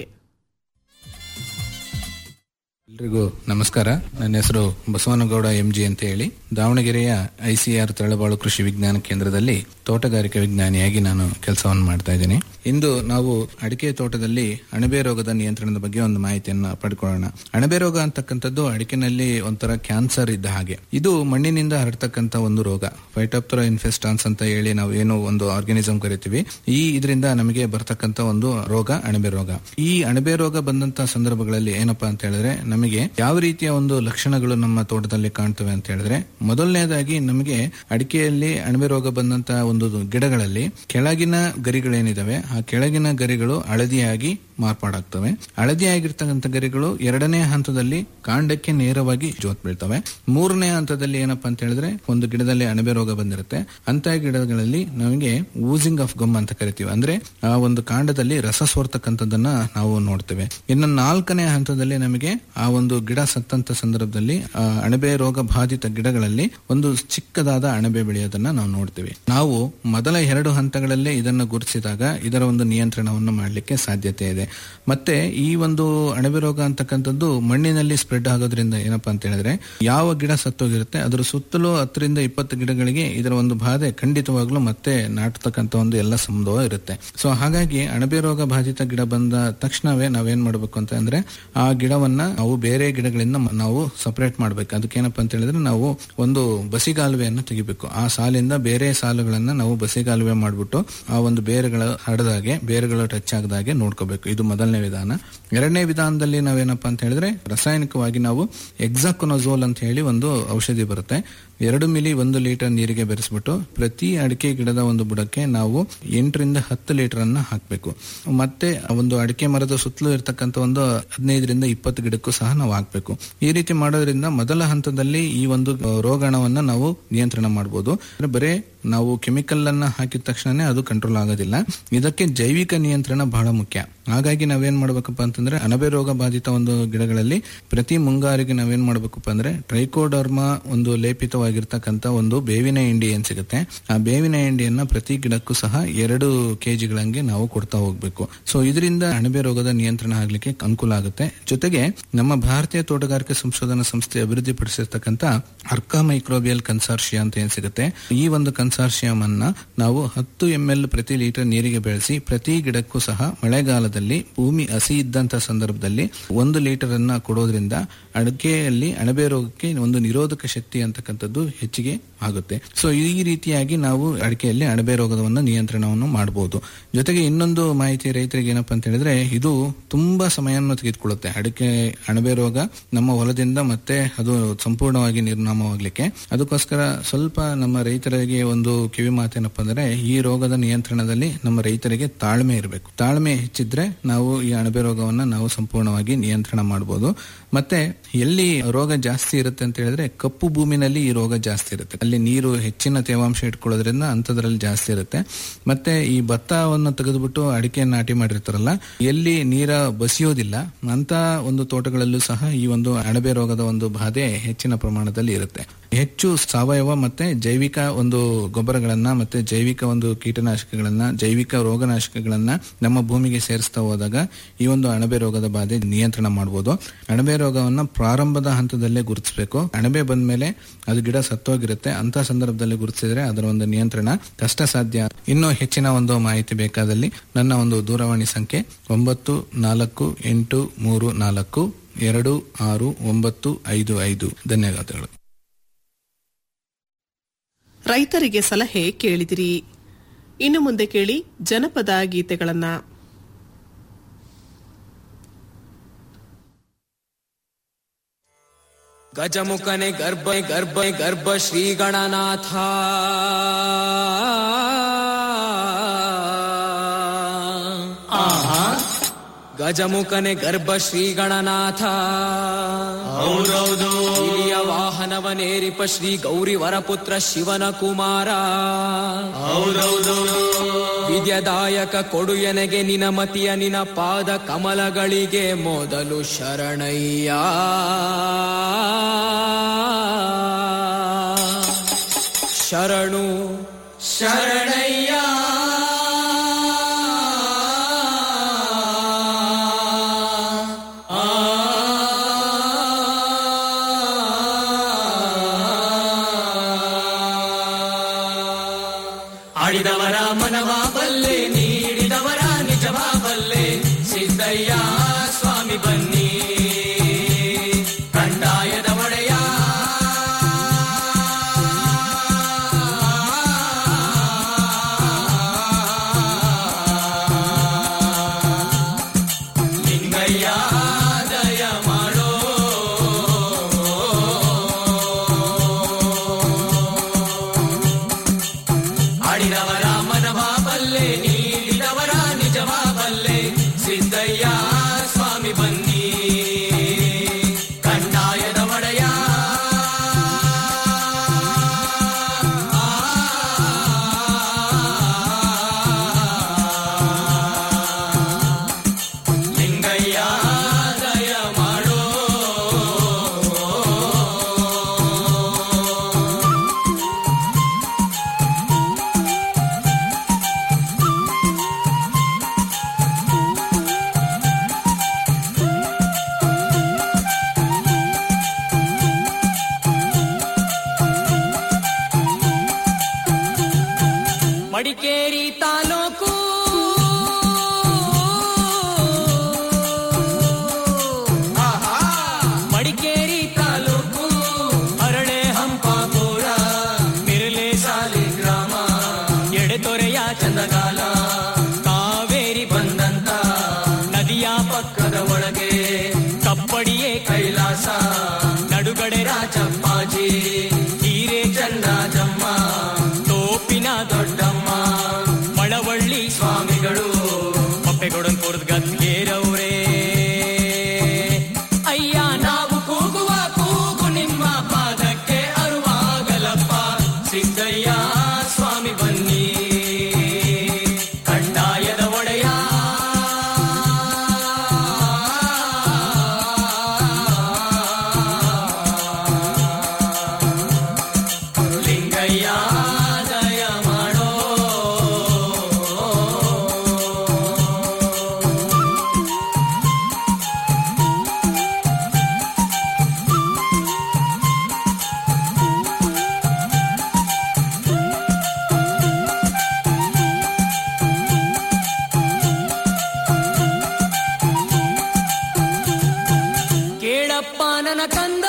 S13: ಎಲ್ರಿಗೂ ನಮಸ್ಕಾರ ನನ್ನ ಹೆಸರು ಬಸವನಗೌಡ ಎಂಜಿ ಅಂತ ಹೇಳಿ ದಾವಣಗೆರೆಯ ಐಸಿಆರ್ ತಳಬಾಳು ಕೃಷಿ ವಿಜ್ಞಾನ ಕೇಂದ್ರದಲ್ಲಿ ತೋಟಗಾರಿಕೆ ವಿಜ್ಞಾನಿಯಾಗಿ ನಾನು ಕೆಲಸವನ್ನು ಮಾಡ್ತಾ ಇದ್ದೀನಿ ಇಂದು ನಾವು ಅಡಿಕೆ ತೋಟದಲ್ಲಿ ಅಣಬೆ ರೋಗದ ನಿಯಂತ್ರಣದ ಬಗ್ಗೆ ಒಂದು ಮಾಹಿತಿಯನ್ನು ಪಡ್ಕೊಳ್ಳೋಣ ಅಣಬೆ ರೋಗ ಅಂತಕ್ಕಂಥದ್ದು ಅಡಿಕೆನಲ್ಲಿ ಒಂಥರ ಕ್ಯಾನ್ಸರ್ ಇದ್ದ ಹಾಗೆ ಇದು ಮಣ್ಣಿನಿಂದ ಹರಡ್ತಕ್ಕಂಥ ಒಂದು ರೋಗ ಫೈಟೋಪ್ತರಾ ಇನ್ಫೆಸ್ಟಾನ್ಸ್ ಅಂತ ಹೇಳಿ ನಾವು ಏನು ಒಂದು ಆರ್ಗಾನಿಸಂ ಕರಿತೀವಿ ಈ ಇದರಿಂದ ನಮಗೆ ಬರ್ತಕ್ಕಂಥ ಒಂದು ರೋಗ ಅಣಬೆ ರೋಗ ಈ ಅಣಬೆ ರೋಗ ಬಂದಂತ ಸಂದರ್ಭಗಳಲ್ಲಿ ಏನಪ್ಪಾ ಅಂತ ಹೇಳಿದ್ರೆ ನಮಗೆ ಯಾವ ರೀತಿಯ ಒಂದು ಲಕ್ಷಣಗಳು ನಮ್ಮ ತೋಟದಲ್ಲಿ ಕಾಣ್ತವೆ ಅಂತ ಹೇಳಿದ್ರೆ ಮೊದಲನೇದಾಗಿ ನಮಗೆ ಅಡಿಕೆಯಲ್ಲಿ ಅಣಬೆ ರೋಗ ಬಂದಂತ ಒಂದು ಗಿಡಗಳಲ್ಲಿ ಕೆಳಗಿನ ಗರಿಗಳೇನಿದಾವೆ ಆ ಕೆಳಗಿನ ಗರಿಗಳು ಹಳದಿಯಾಗಿ ಮಾರ್ಪಾಡಾಗ್ತವೆ ಹಳದಿಯಾಗಿರ್ತಕ್ಕಂಥ ಗರಿಗಳು ಎರಡನೇ ಹಂತದಲ್ಲಿ ಕಾಂಡಕ್ಕೆ ನೇರವಾಗಿ ಜೋತ್ ಬೀಳ್ತವೆ ಮೂರನೇ ಹಂತದಲ್ಲಿ ಏನಪ್ಪಾ ಅಂತ ಹೇಳಿದ್ರೆ ಒಂದು ಗಿಡದಲ್ಲಿ ಅಣಬೆ ರೋಗ ಬಂದಿರುತ್ತೆ ಅಂತ ಗಿಡಗಳಲ್ಲಿ ನಮಗೆ ಊಸಿಂಗ್ ಆಫ್ ಗಮ್ ಅಂತ ಕರಿತೀವಿ ಅಂದ್ರೆ ಆ ಒಂದು ಕಾಂಡದಲ್ಲಿ ರಸ ಸೋರ್ತಕ್ಕಂಥದ್ದನ್ನ ನಾವು ನೋಡ್ತೇವೆ ಇನ್ನು ನಾಲ್ಕನೇ ಹಂತದಲ್ಲಿ ನಮಗೆ ಆ ಒಂದು ಗಿಡ ಸತ್ತಂತ ಸಂದರ್ಭದಲ್ಲಿ ಆ ಅಣಬೆ ರೋಗ ಬಾಧಿತ ಗಿಡಗಳಲ್ಲಿ ಒಂದು ಚಿಕ್ಕದಾದ ಅಣಬೆ ಬೆಳೆಯೋದನ್ನ ನಾವು ನೋಡ್ತೇವೆ ನಾವು ಮೊದಲ ಎರಡು ಹಂತಗಳಲ್ಲೇ ಇದನ್ನು ಗುರುತಿಸಿದಾಗ ಇದರ ಒಂದು ನಿಯಂತ್ರಣವನ್ನು ಮಾಡಲಿಕ್ಕೆ ಸಾಧ್ಯತೆ ಇದೆ ಮತ್ತೆ ಈ ಒಂದು ಅಣಬೆ ರೋಗ ಅಂತಕ್ಕಂಥದ್ದು ಮಣ್ಣಿನಲ್ಲಿ ಸ್ಪ್ರೆಡ್ ಆಗೋದ್ರಿಂದ ಏನಪ್ಪಾ ಅಂತ ಹೇಳಿದ್ರೆ ಯಾವ ಗಿಡ ಸತ್ತೋಗಿರುತ್ತೆ ಅದರ ಸುತ್ತಲೂ ಹತ್ತರಿಂದ ಇಪ್ಪತ್ತು ಗಿಡಗಳಿಗೆ ಇದರ ಒಂದು ಬಾಧೆ ಖಂಡಿತವಾಗ್ಲೂ ಮತ್ತೆ ನಾಟತಕ್ಕಂಥ ಒಂದು ಎಲ್ಲ ಸಂಭವ ಇರುತ್ತೆ ಸೊ ಹಾಗಾಗಿ ಅಣಬೆ ರೋಗ ಬಾಧಿತ ಗಿಡ ಬಂದ ತಕ್ಷಣವೇ ನಾವೇನ್ ಮಾಡಬೇಕು ಅಂತ ಅಂದ್ರೆ ಆ ಗಿಡವನ್ನ ನಾವು ಬೇರೆ ಗಿಡಗಳಿಂದ ಮ- ನಾವು ಸಪರೇಟ್ ಮಾಡ್ಬೇಕು ಅದಕ್ಕೇನಪ್ಪ ಅಂತ ಹೇಳಿದ್ರೆ ನಾವು ಒಂದು ಬಸಿಗಾಲುವೆಯನ್ನು ತೆಗಿಬೇಕು ಆ ಸಾಲಿಂದ ಬೇರೆ ಸಾಲುಗಳನ್ನ ನಾವು ಬಸಿಗಾಲುವೆ ಮಾಡ್ಬಿಟ್ಟು ಆ ಒಂದು ಬೇರುಗಳ ಹಡದಾಗೆ ಬೇರುಗಳು ಟಚ್ ಆಗದಾಗೆ ನೋಡ್ಕೋಬೇಕು ಇದು ಮೊದಲನೇ ವಿಧಾನ ಎರಡನೇ ವಿಧಾನದಲ್ಲಿ ನಾವೇನಪ್ಪಾ ಅಂತ ಹೇಳಿದ್ರೆ ರಾಸಾಯನಿಕವಾಗಿ ನಾವು ಎಕ್ಸಾಕೊನಜೋಲ್ ಅಂತ ಹೇಳಿ ಒಂದು ಔಷಧಿ ಬರುತ್ತೆ ಎರಡು ಮಿಲಿ ಒಂದು ಲೀಟರ್ ನೀರಿಗೆ ಬೆರೆಸ್ಬಿಟ್ಟು ಪ್ರತಿ ಅಡಿಕೆ ಗಿಡದ ಒಂದು ಬುಡಕ್ಕೆ ನಾವು ಎಂಟರಿಂದ ಹತ್ತು ಲೀಟರ್ ಅನ್ನ ಹಾಕಬೇಕು ಮತ್ತೆ ಆ ಒಂದು ಅಡಿಕೆ ಮರದ ಸುತ್ತಲೂ ಇರತಕ್ಕಂತ ಒಂದು ಹದಿನೈದರಿಂದ ಇಪ್ಪತ್ತು ಗಿಡಕ್ಕೂ ಸಹ ನಾವು ಹಾಕಬೇಕು ಈ ರೀತಿ ಮಾಡೋದ್ರಿಂದ ಮೊದಲ ಹಂತದಲ್ಲಿ ಈ ಒಂದು ರೋಗಾಣವನ್ನ ನಾವು ನಿಯಂತ್ರಣ ಮಾಡಬಹುದು ಬರೇ ನಾವು ಕೆಮಿಕಲ್ ಅನ್ನ ಹಾಕಿದ ತಕ್ಷಣನೇ ಅದು ಕಂಟ್ರೋಲ್ ಆಗೋದಿಲ್ಲ ಇದಕ್ಕೆ ಜೈವಿಕ ನಿಯಂತ್ರಣ ಬಹಳ ಮುಖ್ಯ ಹಾಗಾಗಿ ನಾವೇನ್ ಮಾಡ್ಬೇಕಪ್ಪ ಅಂತಂದ್ರೆ ಅಣಬೆ ರೋಗ ಬಾಧಿತ ಒಂದು ಗಿಡಗಳಲ್ಲಿ ಪ್ರತಿ ಮುಂಗಾರಿಗೆ ನಾವೇನ್ ಮಾಡ್ಬೇಕಪ್ಪ ಅಂದ್ರೆ ಟ್ರೈಕೋಡರ್ಮಾ ಒಂದು ಲೇಪಿತವಾಗಿರ್ತಕ್ಕಂಥ ಒಂದು ಬೇವಿನ ಹಿಂಡಿ ಏನ್ ಸಿಗುತ್ತೆ ಆ ಬೇವಿನ ಹಿಂಡಿಯನ್ನ ಪ್ರತಿ ಗಿಡಕ್ಕೂ ಸಹ ಎರಡು ಕೆಜಿಗಳಂಗೆ ನಾವು ಕೊಡ್ತಾ ಹೋಗ್ಬೇಕು ಸೊ ಇದರಿಂದ ಅಣಬೆ ರೋಗದ ನಿಯಂತ್ರಣ ಆಗ್ಲಿಕ್ಕೆ ಅನುಕೂಲ ಆಗುತ್ತೆ ಜೊತೆಗೆ ನಮ್ಮ ಭಾರತೀಯ ತೋಟಗಾರಿಕೆ ಸಂಶೋಧನಾ ಸಂಸ್ಥೆ ಅಭಿವೃದ್ಧಿಪಡಿಸಿರ್ತಕ್ಕಂಥ ಅರ್ಕಾ ಮೈಕ್ರೋಬಿಯಲ್ ಕನ್ಸಾರ್ಷಿಯಾ ಅಂತ ಏನ್ ಸಿಗುತ್ತೆ ಈ ಒಂದು ಕನ್ಸಾರ್ಷಿಯಂ ಅನ್ನ ನಾವು ಹತ್ತು ಎಂ ಎಲ್ ಪ್ರತಿ ಲೀಟರ್ ನೀರಿಗೆ ಬೆಳೆಸಿ ಪ್ರತಿ ಗಿಡಕ್ಕೂ ಸಹ ಮಳೆಗಾಲದಲ್ಲಿ ಭೂಮಿ ಹಸಿ ಇದ್ದಂತ ಸಂದರ್ಭದಲ್ಲಿ ಒಂದು ಲೀಟರ್ ಅನ್ನ ಕೊಡೋದ್ರಿಂದ ಅಡಿಕೆಯಲ್ಲಿ ಅಣಬೆ ರೋಗಕ್ಕೆ ಒಂದು ನಿರೋಧಕ ಶಕ್ತಿ ಅಂತಕ್ಕಂಥದ್ದು ಹೆಚ್ಚಿಗೆ ಆಗುತ್ತೆ ಸೊ ಈ ರೀತಿಯಾಗಿ ನಾವು ಅಡಿಕೆಯಲ್ಲಿ ಅಣಬೆ ರೋಗವನ್ನು ನಿಯಂತ್ರಣವನ್ನು ಮಾಡಬಹುದು ಜೊತೆಗೆ ಇನ್ನೊಂದು ಮಾಹಿತಿ ರೈತರಿಗೆ ಏನಪ್ಪಾ ಅಂತ ಹೇಳಿದ್ರೆ ಇದು ತುಂಬಾ ಸಮಯವನ್ನು ತೆಗೆದುಕೊಳ್ಳುತ್ತೆ ಅಡಿಕೆ ಅಣಬೆ ರೋಗ ನಮ್ಮ ಹೊಲದಿಂದ ಮತ್ತೆ ಅದು ಸಂಪೂರ್ಣವಾಗಿ ನಿರ್ನಾಮವಾಗ್ಲಿಕ್ಕೆ ಅದಕ್ಕೋಸ್ಕರ ಸ್ವಲ್ಪ ನಮ್ಮ ರೈತರಿಗೆ ಒಂದು ಕಿವಿ ಮಾತೇನಪ್ಪ ಅಂದ್ರೆ ಈ ರೋಗದ ನಿಯಂತ್ರಣದಲ್ಲಿ ನಮ್ಮ ರೈತರಿಗೆ ತಾಳ್ಮೆ ಇರಬೇಕು ತಾಳ್ಮೆ ಹೆಚ್ಚಿದ್ರೆ ನಾವು ಈ ಅಣಬೆ ರೋಗವನ್ನ ನಾವು ಸಂಪೂರ್ಣವಾಗಿ ನಿಯಂತ್ರಣ ಮಾಡಬಹುದು ಮತ್ತೆ ಎಲ್ಲಿ ರೋಗ ಜಾಸ್ತಿ ಇರುತ್ತೆ ಅಂತ ಹೇಳಿದ್ರೆ ಕಪ್ಪು ಭೂಮಿನಲ್ಲಿ ಈ ರೋಗ ಜಾಸ್ತಿ ಇರುತ್ತೆ ಅಲ್ಲಿ ನೀರು ಹೆಚ್ಚಿನ ತೇವಾಂಶ ಇಟ್ಕೊಳ್ಳೋದ್ರಿಂದ ಅಂತದ್ರಲ್ಲಿ ಜಾಸ್ತಿ ಇರುತ್ತೆ ಮತ್ತೆ ಈ ಭತ್ತವನ್ನು ತೆಗೆದುಬಿಟ್ಟು ಅಡಿಕೆ ನಾಟಿ ಮಾಡಿರ್ತಾರಲ್ಲ ಎಲ್ಲಿ ನೀರ ಬಸಿಯೋದಿಲ್ಲ ಅಂತ ಒಂದು ತೋಟಗಳಲ್ಲೂ ಸಹ ಈ ಒಂದು ಅಣಬೆ ರೋಗದ ಒಂದು ಬಾಧೆ ಹೆಚ್ಚಿನ ಪ್ರಮಾಣದಲ್ಲಿ ಇರುತ್ತೆ ಹೆಚ್ಚು ಸಾವಯವ ಮತ್ತೆ ಜೈವಿಕ ಒಂದು ಗೊಬ್ಬರಗಳನ್ನ ಮತ್ತೆ ಜೈವಿಕ ಒಂದು ಕೀಟನಾಶಕಗಳನ್ನ ಜೈವಿಕ ರೋಗನಾಶಕಗಳನ್ನ ನಮ್ಮ ಭೂಮಿಗೆ ಸೇರಿಸ್ತಾ ಹೋದಾಗ ಈ ಒಂದು ಅಣಬೆ ರೋಗದ ಬಾಧೆ ನಿಯಂತ್ರಣ ಮಾಡಬಹುದು ಅಣಬೆ ರೋಗವನ್ನ ಪ್ರಾರಂಭದ ಹಂತದಲ್ಲೇ ಗುರುತಿಸಬೇಕು ಅಣಬೆ ಬಂದ್ಮೇಲೆ ಅದು ಗಿಡ ಸತ್ತೋಗಿರುತ್ತೆ ಅಂತ ಸಂದರ್ಭದಲ್ಲಿ ಗುರುತಿಸಿದ್ರೆ ಅದರ ಒಂದು ನಿಯಂತ್ರಣ ಕಷ್ಟ ಸಾಧ್ಯ ಇನ್ನೂ ಹೆಚ್ಚಿನ ಒಂದು ಮಾಹಿತಿ ಬೇಕಾದಲ್ಲಿ ನನ್ನ ಒಂದು ದೂರವಾಣಿ ಸಂಖ್ಯೆ ಒಂಬತ್ತು ನಾಲ್ಕು ಎಂಟು ಮೂರು ನಾಲ್ಕು ಎರಡು ಆರು ಒಂಬತ್ತು ಐದು ಐದು ಧನ್ಯವಾದಗಳು
S9: ರೈತರಿಗೆ ಸಲಹೆ ಕೇಳಿದಿರಿ ಇನ್ನು ಮುಂದೆ ಕೇಳಿ ಜನಪದ ಗೀತೆಗಳನ್ನ
S14: ಗಜಮುಖನೆ ಗರ್ಭ ಗರ್ಭ ಗರ್ಭ ಶ್ರೀ ಗಣನಾಥ ಗಜಮುಖನೆ ಗರ್ಭ ಶ್ರೀ ಗಣನಾಥ
S4: ಹೌದೌದು.
S14: ಹಿರಿಯ ವಾಹನವನೇರಿಪ ಶ್ರೀ ಗೌರಿ ವರಪುತ್ರ ಶಿವನ ಕುಮಾರ
S4: ಹೌದೌದು.
S14: ವಿದ್ಯದಾಯಕ ಕೊಡು ಎನಗೆ ನಿನ ಮತಿಯ ನಿನ ಪಾದ ಕಮಲಗಳಿಗೆ ಮೊದಲು ಶರಣಯ್ಯ ಶರಣು ಶರಣಯ್ಯ ಆಡಿದವರ ಮನವ ಬಲ್ಲೆ ನೀಡಿದವರ ನಿಜವ ಬಲ್ಲೆ ಸಿದ್ದಯ್ಯ ಸ್ವಾಮಿ ಬನ್ನಿ ಕಂದಾಯದ ಒಡೆಯ ಲಿಂಗಯ್ಯ ದಯ ಮಾಡೋ ಆಡಿದವರ ಮನವ ಬಲ್ಲೆ ನೀಡಿದವರ ನಿಜವ ಬಲ್ಲೆ ಸಿದ್ದಯ್ಯ ಸ್ವಾಮಿ ಬನ್ನಿ ಕಂದಾಯದ ಒಡೆಯ ಲಿಂಗಯ್ಯ ದಯ ಮಾಡೋ ಮಡಿಕೇರಿ ತಾಲೂಕು ಆಹಾ. ಮಡಿಕೇರಿ ತಾಲೂಕು ಅರಳೆ ಹಂಪಾಪುರ ಮಿರಲೆ ಸಾಲಿ ಗ್ರಾಮ ಎಡೆತೊರೆಯ ಚಂದಗಾಲ ಕಾವೇರಿ ಬಂದಂತ ನದಿಯ ಪಕ್ಕದ ಒಳಗೆ ಕಪ್ಪಡಿಯೇ ಕೈಲಾಸ ನಡುಗಡೆ ರಾಜಪ್ಪಾಜಿ ಹೀರೆ ಚನ್ನಜಮ್ಮ ತೋಪಿನ ದೊಡ್ಡಮ್ಮ ಮಳವಳ್ಳಿ ಸ್ವಾಮಿಗಳು ಪಪ್ಪೆಗೊಡನ್ಪುರದ ಗದ್ಗೇರವ್ರೇ ಅಯ್ಯ ನಾವು ಕೂಗುವ ಕೂಗು ನಿಮ್ಮ ಪಾದಕ್ಕೆ ಅರುವಾಗಲಪ್ಪ ಸಿದ್ದಯ್ಯ ಸ್ವಾಮಿ ಬನ್ನಿ ಕಂದಾಯದ ಒಡೆಯ ಲಿಂಗಯ್ಯ ದಯ ಮಾಡೋ ಕೇಳಪ್ಪ ನನ್ನ ಕಂದ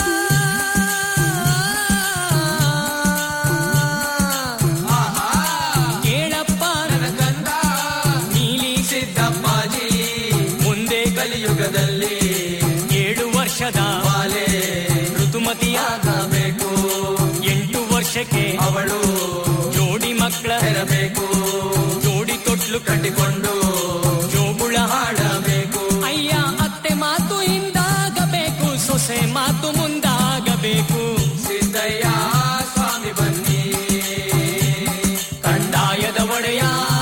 S14: ಕೇಳಪ್ಪ ನನ್ನ ಕಂದ ನೀಲಿ ಸಿದ್ದಪ್ಪಾಜಿ ಮುಂದೆ ಕಲಿಯುಗದಲ್ಲಿ ಏಳು ವರ್ಷದ ಬಾಲೆ ಋತುಮತಿಯಾಗಬೇಕು ಎಂಟು ವರ್ಷಕ್ಕೆ ಅವಳು ಜೋಡಿ ಮಕ್ಕಳ ಹೆರಬೇಕು ಜೋಡಿ ತೊಟ್ಲು ಕಟ್ಟಿಕೊಂಡು ಜೋಗುಳ ಹಾಡಬೇಕು ಅಯ್ಯ ಅತ್ತೆ ಮಾತು ಹಿಂದಾಗಬೇಕು ಸೊಸೆ ಮಾತು ಮುಂದಾಗಬೇಕು ಸಿದ್ದಯ್ಯ ಸ್ವಾಮಿ ಬನ್ನಿ ಕಂದಾಯದ ಒಡೆಯ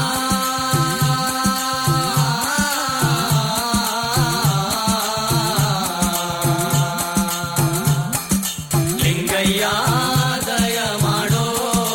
S14: ಲಿಂಗಯ್ಯ ದಯ ಮಾಡೋ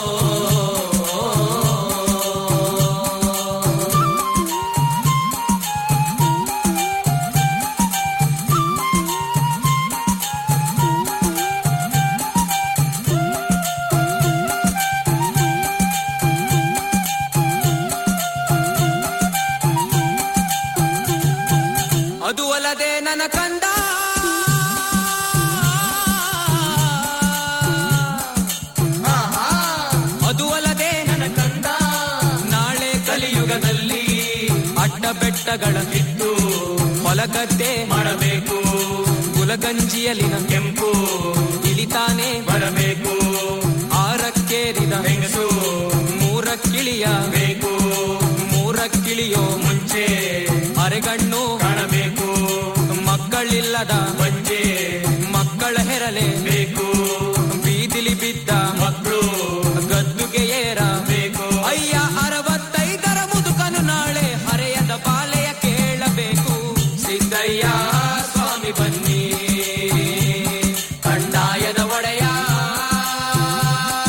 S14: ಅದು ಅಲ್ಲದೆ ನನ್ನ ಕಂದ ಆಹಾ. ಅದು ಅಲ್ಲದೆ ನನ್ನ ಕಂದ ನಾಳೆ ಕಲಿಯುಗದಲ್ಲಿ ಅಡ್ಡ ಬೆಟ್ಟಗಳ ಬಿಟ್ಟು ಹೊಲಗದ್ದೆ ಮಾಡಬೇಕು ಕುಲ ಮುಲಗಂಜಿಯಲಿನ ಕೆಂಪು ಇಳಿತಾನೆ ಬರಬೇಕು ಆರಕ್ಕೇರಿದ ಹೆಂಗಸು ಮೂರಕ್ಕಿಳಿಯ ಬೇಕು ಮೂರಕ್ಕಿಳಿಯೋ ಮುಂಚೆ ಅರೆಗಣ್ಣು ಕಾಣಬೇಕು ಮಕ್ಕಳಿಲ್ಲದ ಬಂಜೆ ಮಕ್ಕಳ ಹೆರಲೆ ಬೇಕು ಬೀದಿಲಿ ಬಿದ್ದ ಮಕ್ಕಳು ಗದ್ದುಗೆ ಏರಬೇಕು ಅಯ್ಯ ಅರವತ್ತೈದರ ಮುದುಕನು ನಾಳೆ ಹರೆಯದ ಬಾಲೆಯ ಕೇಳಬೇಕು ಸಿದ್ದಯ್ಯ